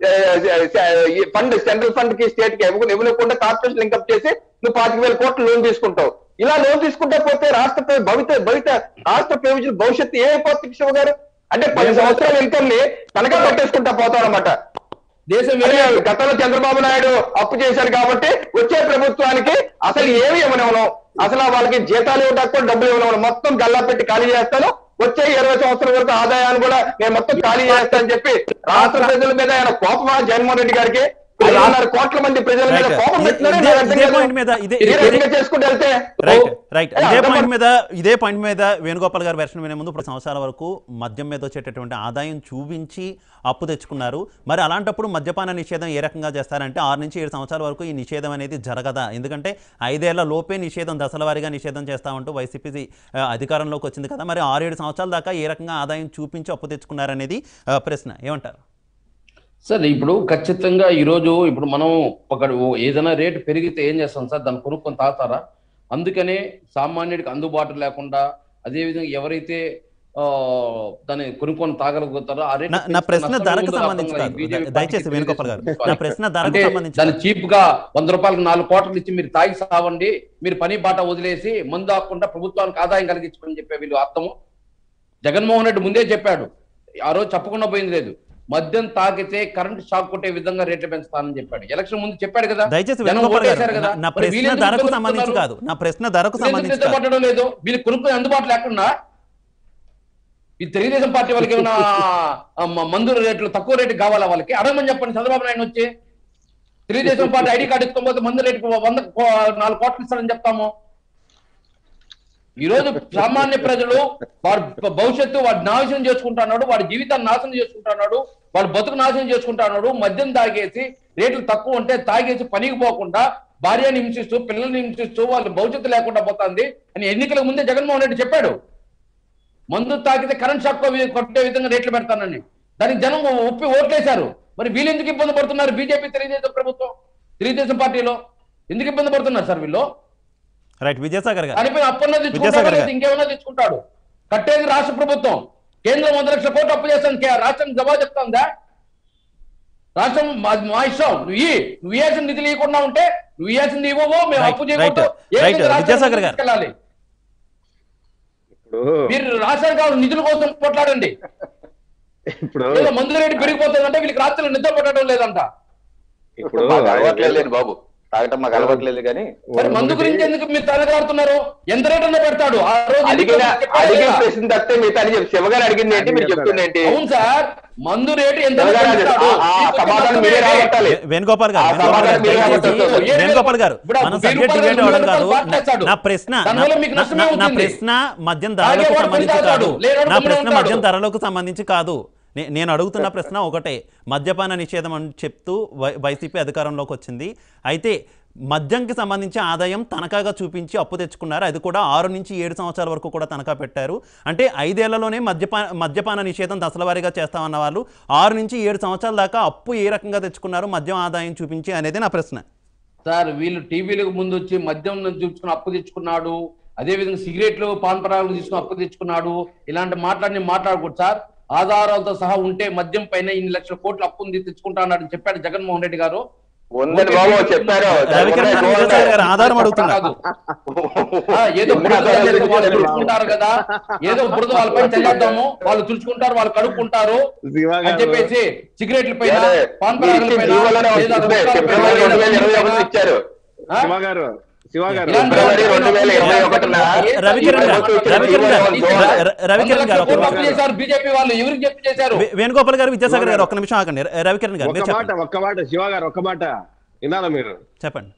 ఫండ్ సెంట్రల్ ఫండ్ కి స్టేట్ కి ఇవ్వకుండా ఇవ్వకుండా కార్పొరేషన్ లింకప్ చేసి నువ్వు పాతిక వేల కోట్లు లోన్ తీసుకుంటావు ఇలా లోన్ తీసుకుంటే పోతే రాష్ట్ర ప్ర- భవిత భవిత రాష్ట్ర ప్రయోజన భవిష్యత్తు ఏమైపోతుంది శివ గారు అంటే పది సంవత్సరాల ఇన్కమ్ ని తనఖా పెట్టేసుకుంటా పోతావు అనమాట దేశం అదే వేరే గతంలో చంద్రబాబు నాయుడు అప్పు చేశారు కాబట్టి వచ్చే ప్రభుత్వానికి అసలు ఏమి ఇవ్వనివ్వను అసలు వాళ్ళకి జీతాలు ఇవ్వడానికి కూడా డబ్బులు ఇవ్వనివ్వను మొత్తం గల్లా పెట్టి ఖాళీ చేస్తాను వచ్చే ఇరవై సంవత్సరాల వరకు ఆదాయాన్ని కూడా నేను మొత్తం ఖాళీ చేస్తానని చెప్పి రాష్ట్ర ప్రజల మీద ఆయన కోపమా జగన్మోహన్ రెడ్డి గారికి ఐదున్నర కోట్ల మంది ప్రజల మీద Right. కోపం ఇదే- పెట్టినారే ఇదే- నాకు అర్థం ఇదే కాదు. point మీద ఇదే- ఈ ఇదే- రకంగా చేసుకుంటూ వెళ్తే రైట్ రైట్ ఏ, ఇదే అర్థం పాయింట్ మీద ఇదే పాయింట్ మీద వేణుగోపాల్ గారు వెర్షన్ వినే ముందు ఇప్పుడు సంవత్సరాల వరకు మద్యం మీద వచ్చేటటువంటి ఆదాయం చూపించి అప్పు తెచ్చుకున్నారు మరి అలాంటప్పుడు మద్యపాన నిషేధం ఏ రకంగా చేస్తారంటే ఆరు నుంచి ఏడు సంవత్సరాల వరకు ఈ నిషేధం అనేది జరగదా ఎందుకంటే ఐదేళ్ల లోపే నిషేధం దశల వారీగా నిషేధం చేస్తామంటూ వైసీపీ ఆ, అధికారంలోకి వచ్చింది కదా మరి ఆరు ఏడు సంవత్సరాల దాకా ఏ రకంగా ఆదాయం చూపించి అప్పు తెచ్చుకున్నారనేది ఆ, ప్రశ్న ఏమంటారు సార్ ఇప్పుడు ఖచ్చితంగా ఈరోజు ఇప్పుడు మనం ఒక ఏదైనా రేటు పెరిగితే ఏం చేస్తాం సార్ దాన్ని కొనుక్కొని తాగుతారా అందుకనే సామాన్యుడికి అందుబాటు లేకుండా అదేవిధంగా ఎవరైతే ఆ, దాన్ని కొనుక్కొని తాగలుగుతారో ఆ రేటు నా- నా పెంచితే ప్రశ్న నష్టం ధరకు ఏముందో సంబంధించి అర్థం కాదు కాదు. ఈ BJP దయచేసి పార్టీకి వేణుగోపాల్ గారు తెలుగుదేశం నా ప్రశ్న ధరకు అంటే సంబంధించి దాన్ని కాదు. చీప్ గా వంద రూపాయలకు నాలుగు కోట్లు ఇచ్చి మీరు తాగి సావండి మీరు పని బాట వదిలేసి మందు ఆకుండా ప్రభుత్వానికి ఆదాయం కలిగించుకొని చెప్పే వీళ్ళు అర్థము జగన్మోహన్ రెడ్డి ముందే చెప్పాడు ఆ రోజు చెప్పకుండా పోయింది లేదు మద్యం తాకితే కరెంట్ షాక్ కొట్టే విధంగా రేట్లు పెంచుతానని చెప్పాడు ఎలక్షన్ ముందు చెప్పాడు కదా దయచేసి జనం వేణుగోపాల్ గారు ఓటేశారు కదా నా- నా మరి ప్రశ్న వీళ్ళెందుకు ధరకు ఇబ్బంది సంబంధించి పడుతున్నారు? కాదు నా ప్రశ్న ధరకు వీళ్ళెందుకు సంబంధించి నిద్ర కాదు పట్టడం లేదు వీళ్ళు కొనుక్కునే అందుబాటులో లేకుండా ఈ తెలుగుదేశం పార్టీ వాళ్ళకి ఏమైనా ఆ, మ- మందుల రేట్లు తక్కువ రేటు కావాలా వాళ్ళకి అడగమని చెప్పండి చంద్రబాబు నాయుడు వచ్చి తెలుగుదేశం పార్టీ ఐడి కార్డు ఎత్తుకోకపోతే మందు రేటు వంద కో- నాలుగు కోట్లు ఇస్తారని చెప్తాము ఈ రోజు సామాన్య ప్రజలు వారి భ- భవిష్యత్తు వాడి నాశనం చేసుకుంటున్నాడు వాడి జీవితాన్ని నాశనం చేసుకుంటున్నాడు వాడు బతుకు నాశనం చేసుకుంటున్నాడు మద్యం తాగేసి రేట్లు తక్కువ ఉంటే తాగేసి పనికి పోకుండా భార్యని హింసిస్తూ పిల్లల్ని హింసిస్తూ వాళ్ళ భవిష్యత్తు లేకుండా పోతుంది అని ఎన్నికల ముందే జగన్మోహన్ రెడ్డి చెప్పాడు మందు తాకితే కరెంట్ షాక్ వి- కొట్టే విధంగా రేట్లు పెడతానని దానికి జనం ఒప్పి ఓట్లేశారు మరి వీళ్ళు ఎందుకు ఇబ్బంది పడుతున్నారు బీజేపీ తెలుగుదేశం ప్రభుత్వం తెలుగుదేశం పార్టీలో ఎందుకు ఇబ్బంది పడుతున్నారు సార్ వీళ్ళు రైట్ విజయసాగర్ గారు దానిపై అప్పున్నా విద్యాసాగర్ తెచ్చుకుంటాడు గారు. లేదా ఇంకేమైనా తెచ్చుకుంటాడు కట్టేది రాష్ట్ర ప్రభుత్వం కేంద్రం వంద లక్షల కోట్లు అప్పు చేస్తాను కే- రాష్ట్రం జవాబు చెప్తాందా రాష్ట్రం మా మా ఇష్టం నువ్వు ఇయ్యి. నువ్వు ఇవ్వాల్సిన నిధులు ఇవ్వకుండా ఉంటే నువ్వు ఇవ్వాల్సింది ఇవ్వవు మేము Right, అప్పు చేయకూడదు right, ఏ right. విధంగా రాష్ట్రాన్ని విద్యాసాగర్ గారు. తీసుకెళ్ళాలి ఇప్పుడు మీరు రాష్ట్రానికి కావాలి నిధుల కోసం కొట్లాడండి ఇప్పుడు ఏదో మందు రేటు పెరిగిపోతుందంటే వీళ్ళకి రాత్రులు నిద్ర పట్టడం లేదంట ఇప్పుడు మాకు అలవాట్లేదు లేండి బాబు తాగటం మాకు అలవాట్లేదు కానీ మరి మందు గురించి ఎందుకు మీరు తలగాడుతున్నారు ఎంత రేటు అన్నా పెడతాడు ఆ రోజు అడిగిన ఎన్నికల్లో చెప్పాడు అడిగిన కదా. ప్రశ్న తప్పితే మిగతా అని చెప్పి శివగారు అడిగింది ఏంటి మీరు చెప్తుంది ఏంటి అవును సార్ మందు రేటు ఎంత శివగారు అది- పెడతాడు? ఆ- ఆ మీకు వచ్చే సమాధానం నష్టం మీరే ఏంటి? రాబట్టాలి వే- వేణుగోపాల్ గారు ఆ వేణుగోపాల్ గారు సమాధానం మీరే దయచేసి- రాబట్టాలి. ఏడు వేణుగోపాల్ గారు ఇప్పుడు మనం వెయ్యి సబ్జెక్ట్ రూపాయలు డిబేట్ అవ్వడం రెండు కాదు రూపాయలు పాటేస్తాడు. నా ప్రశ్న దానివల్ల నా- మీకు నా- నష్టమే నా- నా అవుతుంది. ప్రశ్న మద్యం ధరలకు తాగేవాడు సంబంధించి పని కాదు తాగుతాడు, లేనివాడు నా పని ప్రశ్న ఉంటాడు. మద్యం ధరలకు సంబంధించి కాదు నే- నేను అడుగుతున్న ప్రశ్న ఒకటే మద్యపాన నిషేధం అని చెప్తూ వై- వైసీపీ అధికారంలోకి వచ్చింది అయితే మద్యంకి సంబంధించి ఆదాయం తనఖాగా చూపించి అప్పు తెచ్చుకున్నారు అది కూడా ఆరు నుంచి ఏడు సంవత్సరాల వరకు కూడా తనఖా పెట్టారు అంటే ఐదేళ్లలోనే మద్యపా మద్యపాన నిషేధం దశలవారీగా చేస్తామన్న వాళ్ళు ఆరు నుంచి ఏడు సంవత్సరాల దాకా అప్పు ఏ రకంగా తెచ్చుకున్నారు మద్యం ఆదాయం చూపించి అనేది నా ప్రశ్న సార్ వీళ్ళు టీవీలకు ముందు వచ్చి మద్యం చూపించుకుని అప్పు తెచ్చుకున్నాడు అదే విధంగా సిగరెట్లు పాన్ పరాగులు తీసుకుని అప్పు తెచ్చుకున్నాడు ఇలాంటి మాట్లాడి మాట్లాడకూడదు సార్ ఆధారాలతో సహా ఉంటే మద్యం పైన ఇన్ని లక్షల కోట్లు అప్పు ఉంది తెచ్చుకుంటా అన్నాడు చెప్పాడు జగన్మోహన్ రెడ్డి గారు ఉందని బాబు చెప్పారు రవికిరణ్ దాని విజయసాగర్ గారు ఆధారం అడుగుతున్నారు కాదు. ఆ, ఏదో ఎన్ని బురద ఆధారాలు చల్లేస్తే వాళ్ళు తెచ్చారు? తుడుచుకుంటారు కదా ఏదో బురద వాళ్ళపై చల్లేద్దాము వాళ్ళు తుడుచుకుంటారు వాళ్ళు కడుక్కుంటారు శివ అని గారు చెప్పేసి సిగరెట్ల పైన అదే, పాన్ మీరు పరాగుల ఇచ్చిన పైన జీవోలోనే లేదా వస్తుంది. గుట్కాల పైన, ఫిబ్రవరి రెండు వేల ఇరవై లేదా ఒకటిలో ఇచ్చారు ఆ? శివ గారు శివ గారు ఇలాంటి ఫిబ్రవరి రెండు వేల ఇరవై ఒకటిన రవికిరణ్ గారు, రవికిరణ్ గారు, ర- రవికిరణ్ గారు, వందల లక్షల కోట్లు ఒక అప్పు చేశారు బీజేపీ వాళ్ళు ఎవరికి చెప్పి చేశారు వే- వేణుగోపాల్ గారు విద్యాసాగర్ గారు ఒక్క నిమిషం ఆగండి ర- రవికిరణ్ గారు మీరు ఒక్క మాట చెప్పండి ఒక్క మాట శివ గారు ఒక్క మాట వినాలా మీరు చెప్పండి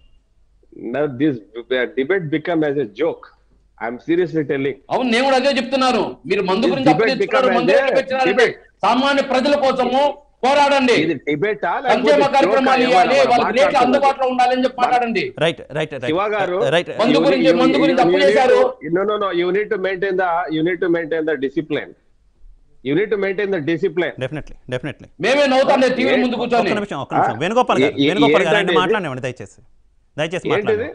this debate become as a joke I'm seriously telling అవును నేను కూడా అదే చెప్తున్నాను మీరు మందు This గురించి అప్పు debate తెచ్చుకున్నారు become మందు as a రేట్లు పెంచినారంటే debate. సామాన్య ప్రజల కోసము పోరాడండి ఇది డిబేట్ సంక్షేమ కార్యక్రమాలు ఇవ్వాలి వాళ్ళకి రేట్లు అందుబాటులో ఉండాలని చెప్పి మాట్లాడండి రైట్ రైట్ శివ గారు రైట్ మందు గురించి- మందు గురించి అప్పు చేశారు. No no no you need to maintain the you need to maintain the discipline you need to maintain the discipline definitely definitely మేమే నవ్వుతాం టీవీ ముందు ఒక్క కూర్చొని నిమిషం ఒక్క నిమిషం ఆ? వేణుగోపాల్ గారు ఏ- ఏ- వేణుగోపాల్ గారు ఆయన ఏంటండి ఇది? మాట్లాడివ్వండి దయచేసి దయచేసి ఏంటిది మాట్లాడండి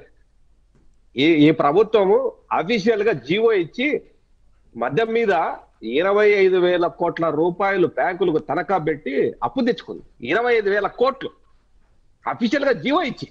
ఈ ఈ ప్రభుత్వము అఫీషియల్ గా జీవో ఇచ్చి మద్యం మీద ఇరవై ఐదు వేల కోట్ల రూపాయలు బ్యాంకులకు తనఖా పెట్టి అప్పు తెచ్చుకుంది ఇరవై ఐదు వేల కోట్లు అఫీషియల్ గా జీవో ఇచ్చి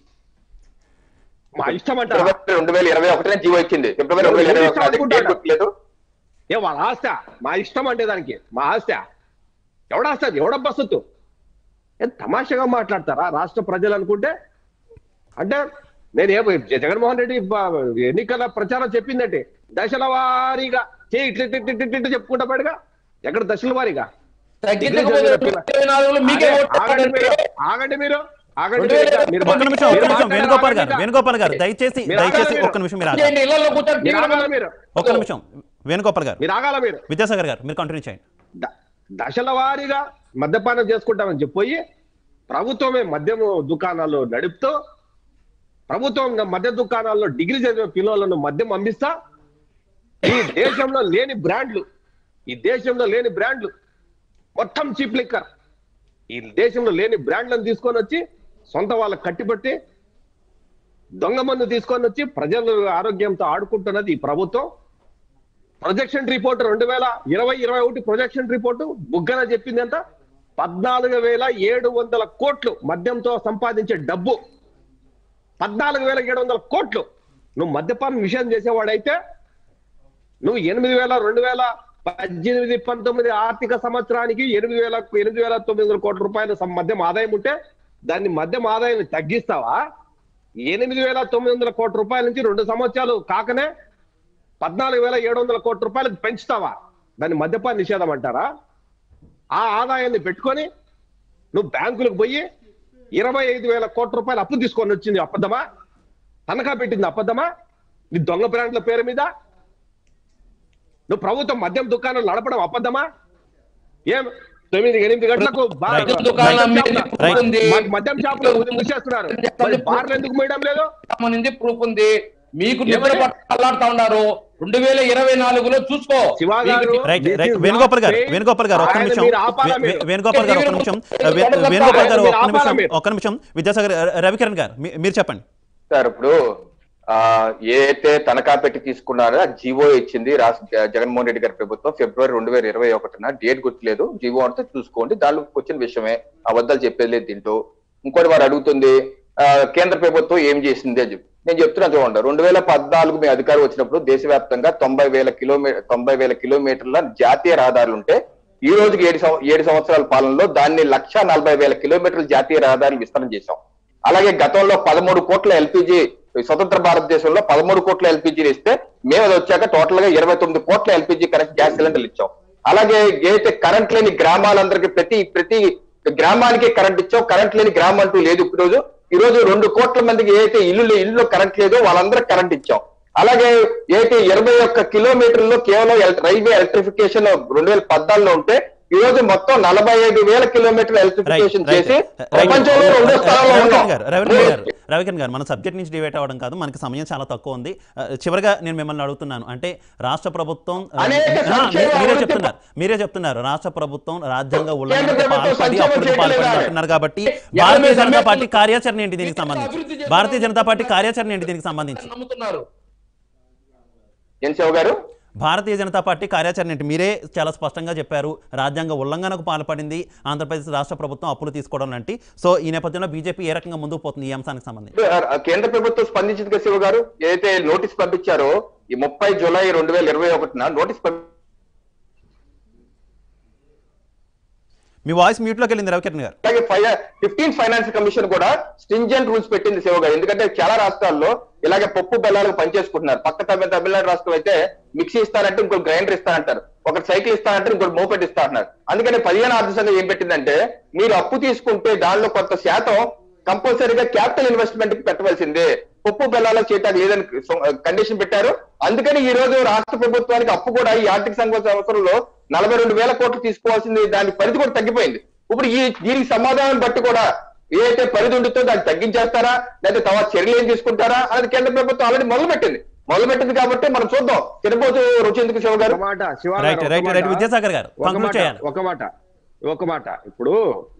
మా ఇష్టం అంటారా ఫిబ్రవరి రెండు వేల ఇరవై ఒకటిన జీవో ఇచ్చింది ఫిబ్రవరి రెండు వేల ఇరవై ఒకటి అది డేట్ గుర్తులేదు ఏ వాళ్ళ ఆస్త మా ఇష్టం అంటే దానికి మా ఆస్త ఎవడ ఆస్త అది ఎవడ సొత్తు ఏ తమాషగా మాట్లాడతారా రాష్ట్ర ప్రజలు అనుకుంటే అంటే నేను ఏ జగన్మోహన్ రెడ్డి బ- ఎన్నికల ప్రచారం చెప్పిందంటే దశల వారీగా చేయి ఇట్లా ఇట్లా ఇట్లా ఇట్లా ఇట్లా చెప్పుకుంటా పడిగా ఎక్కడ దశల వారీగా తగ్గించకపోతే ఇరవై నాలుగులో మీకే అదే, ఓటు ఆగండి మీరు వేస్తారంటే ఆగండి మీరు ఆగండి రెండు వేల మీరు. మీరు ఒక్క నిమిషం ఒక్క మీరు నిమిషం మాట్లాడారు, వేణుగోపాల్ గారు ఆగండి. వేణుగోపాల్ గారు దయచేసి మీరు ఆగాలి దయచేసి మీరు. ఒక్క నిమిషం మీరు ఆగాలి చేయండి, ఇళ్లలో కూర్చొని మీరు టీవీలో ఆగాలి మీరు ఒక్క నిమిషం వేణుగోపాల్ గారు మీరు ఆగాల మీరు విద్యాసాగర్ గారు మీరు కంటిన్యూ చేయండి ద- దశల వారీగా మద్యపానం చేసుకుంటామని చెప్పి ప్రభుత్వమే మద్యం దుకాణాలు నడుపుతూ ప్రభుత్వం మద్య దుకాణాల్లో డిగ్రీ చదివిన పిల్లలను మద్యం అందిస్తా ఈ దేశంలో లేని బ్రాండ్లు ఈ దేశంలో లేని బ్రాండ్లు మొత్తం చీప్ లిక్కర్ ఈ దేశంలో లేని బ్రాండ్లను తీసుకొని వచ్చి సొంత వాళ్ళకి కట్టిపెట్టి దొంగ మందు తీసుకొని వచ్చి ప్రజల ఆరోగ్యంతో ఆడుకుంటున్నది ఈ ప్రభుత్వం ప్రొజెక్షన్ రిపోర్ట్ రెండు వేల ఇరవై ఇరవై ఒకటి ప్రొజెక్షన్ రిపోర్టు బుగ్గన చెప్పింది ఎంత పద్నాలుగు వేల ఏడు వందల కోట్లు మద్యంతో సంపాదించే డబ్బు పద్నాలుగు వేల ఏడు వందల కోట్లు నువ్వు మద్యపానం విషయం చేసేవాడైతే నువ్వు ఎనిమిది వేల రెండు వేల పద్దెనిమిది పంతొమ్మిది ఆర్థిక సంవత్సరానికి ఎనిమిది వేల ఎనిమిది వేల తొమ్మిది వందల కోట్ల రూపాయల సం- మద్యం ఆదాయం ఉంటే దాన్ని మద్యం ఆదాయాన్ని తగ్గిస్తావా ఎనిమిది వేల తొమ్మిది వందల కోట్ల రూపాయల నుంచి రెండు సంవత్సరాలు కాకనే పద్నాలుగు వేల ఏడు వందల కోట్ల రూపాయలకు పెంచుతావా దాన్ని మద్యపాన నిషేధం అంటారా ఆ ఆదాయాన్ని పెట్టుకొని నువ్వు బ్యాంకులకు పోయి ఇరవై ఐదు వేల కోట్ల రూపాయలు అప్పు తీసుకొని వచ్చింది అబద్ధమా తనఖా పెట్టింది అబద్ధమా నీ దొంగ బ్రాండ్ల పేరు మీద నువ్వు ప్రభుత్వం మద్యం దుకాణం నడపడం అబద్ధమా ఏం తొమ్మిది ఎనిమిది గంటలకు బార్- Right. మద్యం దుకాణం మద్యం మీద షాపులు- ప్రూఫ్ ఉంది. మ- మద్యం షాపులు మూసేస్తున్నారు మరి బార్లు ఎందుకు మూయడం లేదు సంబంధించి ప్రూఫ్ ఉంది మీకు నిద్ర ఏమని? పట్టాడుతా ఉన్నారు రెండు వేల ఇరవై నాలుగులో చూసుకో శివ మీకు garu, right This right is Venugopal garu not Venugopal గారు ఒక్క ఆయన నిమిషం మీరు ఆపాలా వే- మీరు? వే- వేణుగోపాల్ గారు ఒక్క నిమిషం వే- వేణుగోపాల్ గారు ఒక్క నిమిషం ఒక్క నిమిషం విద్యాసాగర్ రవికిరణ్ గారు మీ- మీరు చెప్పండి సార్ ఇప్పుడు ఆ ఏదైతే తనఖా పెట్టి తీసుకున్నారో ఆ జీవో ఇచ్చింది రాష్ట్ర జగన్మోహన్ రెడ్డి గారి ప్రభుత్వం ఫిబ్రవరి రెండు వేల ఇరవై ఒకటిన డేట్ గుర్తులేదు జీవో అంటే చూసుకోండి దానిలో వచ్చిన విషయమే అబద్ధాలు చెప్పేది లేదు దీంట్లో ఇంకోటి వారు అడుగుతుంది ఆ, కేంద్ర ప్రభుత్వం ఏం చేసింది అని చెప్పి నేను చెప్తున్నా చూడండి రెండు వేల పద్నాలుగు మీ అధికారం వచ్చినప్పుడు దేశవ్యాప్తంగా తొంభై వేల కిలోమీటర్ తొంభై వేల కిలోమీటర్ల జాతీయ రహదారులు ఉంటే ఈ రోజుకి ఏడు సంవ- ఏడు సంవత్సరాల పాలనలో దాన్ని లక్ష నలభై వేల కిలోమీటర్ల జాతీయ రహదారులు విస్తరణ చేశాం అలాగే గతంలో పదమూడు కోట్ల ఎల్పిజి స్వతంత్ర భారతదేశంలో పదమూడు కోట్ల ఎల్పిజీలు ఇస్తే మేము అది వచ్చాక టోటల్ గా ఇరవై తొమ్మిది కోట్ల ఎల్పిజి కరెక్ట్ గ్యాస్ సిలిండర్లు ఇచ్చాం అలాగే ఏదైతే కరెంట్ లేని గ్రామాలందరికీ ప్రతి ప్రతి గ్రామానికి కరెంట్ ఇచ్చాం కరెంట్ లేని గ్రామం అంటూ లేదు ఈ రోజు ఈ రోజు రెండు కోట్ల మందికి ఏదైతే ఇల్లు ఇల్లు కరెంట్ లేదో వాళ్ళందరికీ కరెంట్ ఇచ్చాం అలాగే ఏదైతే ఇరవై ఒక్క కిలోమీటర్లో కేవలం ఎల్- రైల్వే ఎలక్ట్రిఫికేషన్ రెండు వేల పద్నాలుగులో ఉంటే ఈ రోజు మొత్తం నలభై ఐదు వేల కిలోమీటర్ల రైట్ ఎలక్ట్రిఫికేషన్ రైట్ చేసి రైట్ ప్రపంచంలో రెండో స్థానంలో రవికిరణ్ ఉన్నాం గారు రవికిరణ్ గారు రవికిరణ్ గారు మన సబ్జెక్ట్ నుంచి డివైట్ అవ్వడం కాదు మనకి సమయం చాలా తక్కువ ఉంది ఆ, చివరిగా నేను మిమ్మల్ని అడుగుతున్నాను అంటే రాష్ట్ర ప్రభుత్వం ఆ, అనేక ఆ, సంక్షేమ మీరే అభివృద్ధి చెప్తున్నారు మీరే చెప్తున్నారు రాష్ట్ర ప్రభుత్వం రాజ్యాంగ కేంద్ర ఉల్లంఘనకు ప్రభుత్వం పాల్పడి సంక్షేమం అప్పుడు చేయట్లేదా? పాల్పడి అంటున్నారు కాబట్టి ఎవరి భారతీయ మీద జనతా సమ్మె పార్టీ కార్యాచరణ ఏంటి దీనికి సంబంధించి అభివృద్ధి చేస్తున్నారు. భారతీయ జనతా పార్టీ కార్యాచరణ ఏంటి దీనికి సంబంధించి నమ్ముతున్నారు ఏం శివ గారు భారతీయ జనతా పార్టీ కార్యాచరణ ఏంటి మీరే చాలా స్పష్టంగా చెప్పారు రాజ్యాంగ ఉల్లంఘనకు పాల్పడింది ఆంధ్రప్రదేశ్ రాష్ట్ర ప్రభుత్వం అప్పులు తీసుకోవడం లాంటి సో ఈ నేపథ్యంలో బీజేపీ ఏ రకంగా ముందుకు పోతుంది ఈ అంశానికి సంబంధించి ఇప్పుడు, ఆ, కేంద్ర ప్రభుత్వం స్పందించింది కదా శివ గారు ఏదైతే నోటీస్ పంపించారో ఈ ముప్పై జూలై రెండు వేల ఇరవై ఒకటిన నోటీస్ పంపి మీ వాయిస్ మ్యూట్లోకి వెళ్ళింది రవికిరణ్ గారు అలాగే ఫిఫ్టీన్ ఫైనాన్స్ కమిషన్ కూడా స్ట్రింజెంట్ రూల్స్ పెట్టింది శివ గారు ఎందుకంటే చాలా రాష్ట్రాల్లో ఇలాగే పప్పు బెల్లాలకు పనిచేసుకుంటున్నారు పక్క తమిళ తమిళనాడు రాష్ట్రం అయితే మిక్సీ ఇస్తానంటే ఇంకో గ్రైండర్ ఇస్తానంటారు ఒక సైకిల్ ఇస్తానంటే ఇంకోటి మోపెట్ ఇస్తా అంటున్నారు అందుకని పదిహేను ఆర్థిక సంఘం ఏం పెట్టిందంటే మీరు అప్పు తీసుకుంటే దానిలో కొంత శాతం కంపల్సరీగా క్యాపిటల్ ఇన్వెస్ట్మెంట్ కి పెట్టవలసిందే పప్పు బెల్లాలకు చేయటానికి లేదని కండిషన్ పెట్టారు అందుకని ఈ రోజు రాష్ట్ర ప్రభుత్వానికి అప్పు కూడా ఈ ఆర్థిక సంఘ సంవత్సరంలో నలభై రెండు వేల కోట్లు తీసుకోవాల్సింది దాని పరిధి కూడా తగ్గిపోయింది ఇప్పుడు ఈ దీనికి సమాధానం బట్టి కూడా ఏదైతే పరిధి ఉంటుందో దాన్ని తగ్గించేస్తారా లేదా తర్వాత చర్యలు ఏం తీసుకుంటారా అనేది కేంద్ర ప్రభుత్వం ఆల్రెడీ మొదలు పెట్టింది మొదలు పెట్టింది కాబట్టి మనం చూద్దాం తినబోతు రుచి ఎందుకు శివ గారు ఒక మాట శివ గారు, రైట్ ఒక రైట్ మాట. రైట్ విద్యాసాగర్ గారు ఒక కంక్లూడ్ మాట చేయాలి ఒక మాట ఒక మాట ఇప్పుడు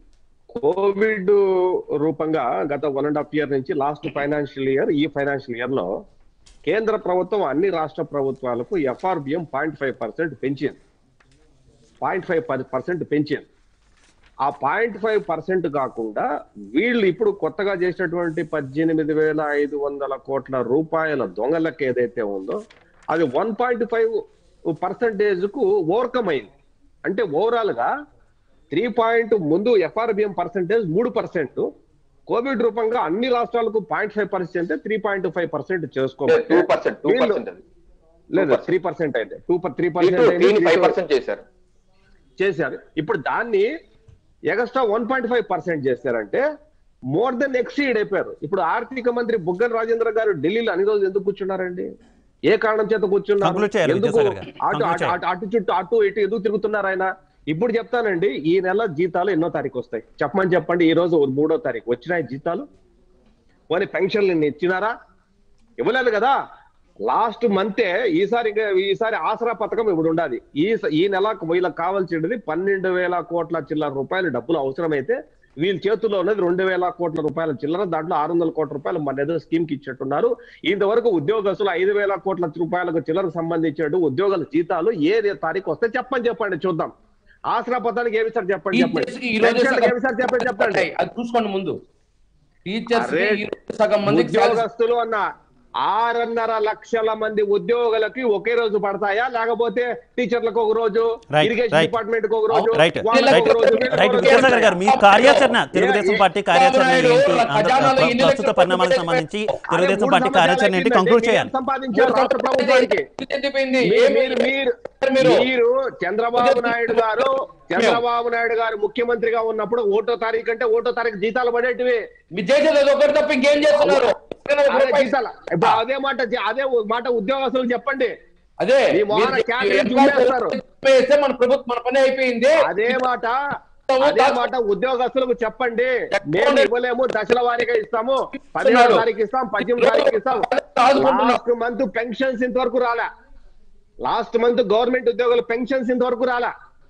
కోవిడ్ రూపంగా గత వన్ అండ్ హాఫ్ ఇయర్ నుంచి లాస్ట్ ఫైనాన్షియల్ ఇయర్ ఈ ఫైనాన్షియల్ ఇయర్ లో కేంద్ర ప్రభుత్వం అన్ని రాష్ట్ర ప్రభుత్వాలకు ఎఫ్ఆర్బిఎం పాయింట్ ఫైవ్ పర్సెంట్ పెంచింది పాయింట్ ఫైవ్ పర్సెంట్ పెంచింది ఆ పాయింట్ ఫైవ్ పర్సెంట్ కాకుండా వీళ్ళు ఇప్పుడు కొత్తగా చేసినటువంటి పద్దెనిమిది వేల ఐదు వందల కోట్ల రూపాయల దొంగలకి ఏదైతే ఉందో అది వన్ పాయింట్ ఫైవ్ పర్సెంటేజ్ కు ఓవర్కమ్ అయింది అంటే ఓవరాల్ గా త్రీ పాయింట్ ముందు ఎఫ్ఆర్బిఎం పర్సెంటేజ్ మూడు పర్సెంట్ కోవిడ్ రూపంగా అన్ని రాష్ట్రాలకు point five percent three point five percent two చేసుకోవాలి పర్సెంట్ టూ వీళ్ళు- పర్సెంట్ అది లేదు త్రీ పర్సెంట్ అయితే two three three five percent percent చేశారు చేశారు ఇప్పుడు దాన్ని extra one point five percent చేశారంటే మోర్ దెన్ ఎక్సీడ్ అయిపోయారు ఇప్పుడు ఆర్థిక మంత్రి బుగ్గన రాజేంద్ర గారు ఢిల్లీలో అన్ని రోజులు ఎందుకు కూర్చున్నారండి ఏ కారణం చేత కూర్చున్నారు Conclude చేయాలి ఎందుకు విద్యాసాగర్ గారు. అటు Conclude అటు చేయాలి. అటు అటు చుట్టూ అటు ఇటు ఎందుకు తిరుగుతున్నారు ఆయన ఇప్పుడు చెప్తానండి ఈ నెల జీతాలు ఎన్నో తారీఖు వస్తాయి చెప్పమని చెప్పండి ఈ రోజు మూడో తారీఖు వచ్చినాయి జీతాలు పోనీ పెన్షన్లు నిన్న ఇచ్చినారా ఇవ్వలేదు కదా లాస్ట్ మంతే ఈసారి ఇంకా ఈసారి ఆసరా పథకం ఇప్పుడు ఉండాలి ఈ ఈ నెల వీళ్ళకి కావాల్సినది పన్నెండు వేల కోట్ల చిల్లర రూపాయలు డబ్బులు అవసరమైతే వీళ్ళ చేతుల్లో ఉన్నది రెండు వేల కోట్ల రూపాయల చిల్లర దాంట్లో ఆరు వందల కోట్ల రూపాయలు మన ఏదో స్కీమ్ కి ఇచ్చేట్టున్నారు ఇంతవరకు ఉద్యోగస్తులు ఐదు వేల కోట్ల రూపాయలకు చిల్లరకు సంబంధించినట్టు ఉద్యోగుల జీతాలు ఏ తారీఖు వస్తే చెప్పని చెప్పండి చూద్దాం ఆసరా పథకానికి ఏమి సార్ చెప్పండి చెప్పండి టీచర్స్ కి ఈ రోజు పెన్షన్లకు ఏమి సార్ చెప్పండి చెప్పండి అది చూసుకోండి ముందు టీచర్స్ కి అరే, ఈ రోజు సగం మందికి salary- ఉద్యోగస్తులు అన్న ఆరున్నర లక్షల మంది ఉద్యోగులకి ఒకే రోజు పడతాయా లేకపోతే టీచర్లకు ఒక రోజు Right, ఇరిగేషన్ right. డిపార్ట్మెంట్ కు ఒక రోజు రైట్ వాళ్ళకు రైట్ ఒక రోజు, వీళ్ళకు రైట్ ఒక రోజు విద్యాసాగర్ గారు మీ కార్యాచరణ తెలుగుదేశం ఏ- పార్టీ కార్యాచరణ నాయుడు ఏంటి ఆంధ్ర- ఖజానాలో ప్ర- ఎన్ని ప్రస్తుత లక్షల పరిణామాలకు కోట్లు సంబంధించి అరే తెలుగుదేశం మూడు పార్టీ కార్యాచరణ ఏంటి సంవత్సరాలు కంక్లూడ్ అయింది. చేయాలి మీరు సంపాదించారు రాష్ట్ర ప్రభుత్వానికి చెప్పింది మీ- ఏమి మీరు మీరు మీరు మీరు చంద్రబాబు నాయుడు గారు చంద్రబాబు నాయుడు గారు ముఖ్యమంత్రిగా ఉన్నప్పుడు ఓటో తారీఖు అంటే ఓటో తారీఖు జీతాలు పడేటివి మీరు చేసేది అది ఒకటి తప్ప ఇంకేం చేస్తున్నారు అదే జీతాలు ఇప్పుడు అదే మాట అదే మాట ఉద్యోగస్తులకు చెప్పండి అదే మీ మొహన మీరు- క్యాకరీ మీరు చుమ్మేస్తారు. వేస్తే మన ప్రభుత్వం మన పని అయిపోయింది అదే మాట అదే మాట ఉద్యోగస్తులకు చెప్పండి మేము ఇవ్వలేము దశల వారీగా ఇస్తాము పదిహేను తారీఖు ఇస్తాం పద్దెనిమిది తారీఖు ఇస్తాం ఆదుకుంటున్నాం. లాస్ట్ మంత్ పెన్షన్స్ ఇంతవరకు రాలే లాస్ట్ మంత్ గవర్నమెంట్ ఉద్యోగులు పెన్షన్స్ ఇంతవరకు రాలే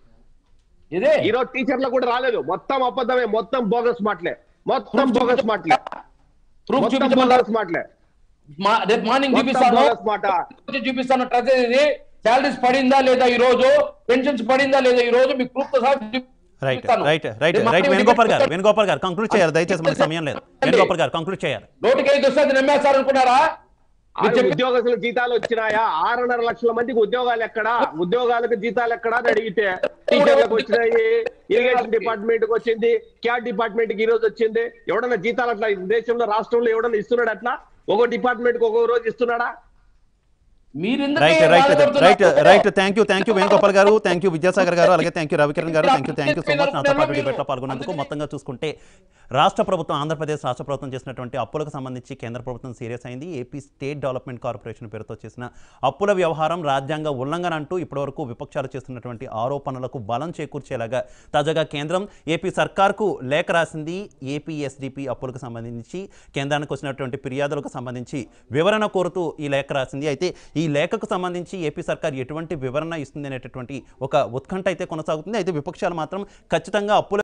ఇదే ఈ రోజు టీచర్లకు కూడా రాలేదు మొత్తం అబద్ధమే మొత్తం బోగస్ మాటలే మొత్తం బోగస్ మాటలే ప్రూఫ్ మొత్తం చూపించమన్నారు బోగస్ మాటలే మా- రేపు మార్నింగ్ మొత్తం చూపిస్తాను బోగస్ మాట వచ్చి చూపిస్తాను ట్రస్ట్ ఇది శాలరీస్ పడిందా లేదా ఈ రోజు పెన్షన్స్ పడిందా లేదా ఈ రోజు మీకు ప్రూఫ్ తో సహా రైట్ చూపిస్తాను. రైట్ రైట్ రేపు రైట్ మార్నింగ్ వేణుగోపాల్ గారు చూపిస్తాను. వేణుగోపాల్ గారు కంక్లూడ్ చేయాలి దయచేసి మనకి సమయం లేదు వేణుగోపాల్ గారు కంక్లూడ్ చేయాలి నోటికి ఐదు వస్తే అది నమ్మేస్తారు అనుకున్నారా మీరు ఆరు చెప్పి- ఉద్యోగస్తుల జీతాలు వచ్చినాయా ఆరున్నర లక్షల మందికి ఉద్యోగాలు ఎక్కడా ఉద్యోగాలకు జీతాలు ఎక్కడా అని అడిగితే టీచర్లకు వచ్చినాయి ఇరిగేషన్ డిపార్ట్మెంట్ కి వచ్చింది క్యాట్ డిపార్ట్మెంట్ కి ఈ రోజు వచ్చింది ఎవడన్నా జీతాలు అట్లా ఈ దేశంలో రాష్ట్రంలో ఎవడన్నా ఇస్తున్నాడు అట్లా ఒక్కో డిపార్ట్మెంట్ కి ఒక్కో రోజు ఇస్తున్నాడా మీరు ఎందుకు రైట్ రైట్ బాధపడుతున్నారు? Right right thank you thank you Venugopal garu thank you Vidyasagar గారు అలాగే thank you Ravikiran garu thank you thank you so much నాతో పాటు డిబేట్లో పాల్గొన్నందుకు మొత్తంగా చూసుకుంటే రాష్ట్ర ప్రభుత్వం ఆంధ్రప్రదేశ్ రాష్ట్ర ప్రభుత్వం చేసినటువంటి అప్పులకు సంబంధించి కేంద్ర ప్రభుత్వం సీరియస్ అయింది ఏపీ స్టేట్ డెవలప్మెంట్ కార్పొరేషన్ పేరుతో చేసిన అప్పుల వ్యవహారం రాజ్యాంగ ఉల్లంఘన అంటూ ఇప్పటివరకు విపక్షాలు చేస్తున్నటువంటి ఆరోపణలకు బలం చేకూర్చేలాగా తాజాగా కేంద్రం ఏపీ సర్కార్కు లేఖ రాసింది ఏపీ ఎస్డిపి అప్పులకు సంబంధించి కేంద్రానికి వచ్చినటువంటి ఫిర్యాదులకు సంబంధించి వివరణ కోరుతూ ఈ లేఖ రాసింది అయితే ఈ లేఖకు సంబంధించి ఏపీ సర్కార్ ఎటువంటి వివరణ ఇస్తుంది అనేటటువంటి ఒక ఉత్కంఠ అయితే కొనసాగుతుంది అయితే విపక్షాలు మాత్రం ఖచ్చితంగా అప్పుల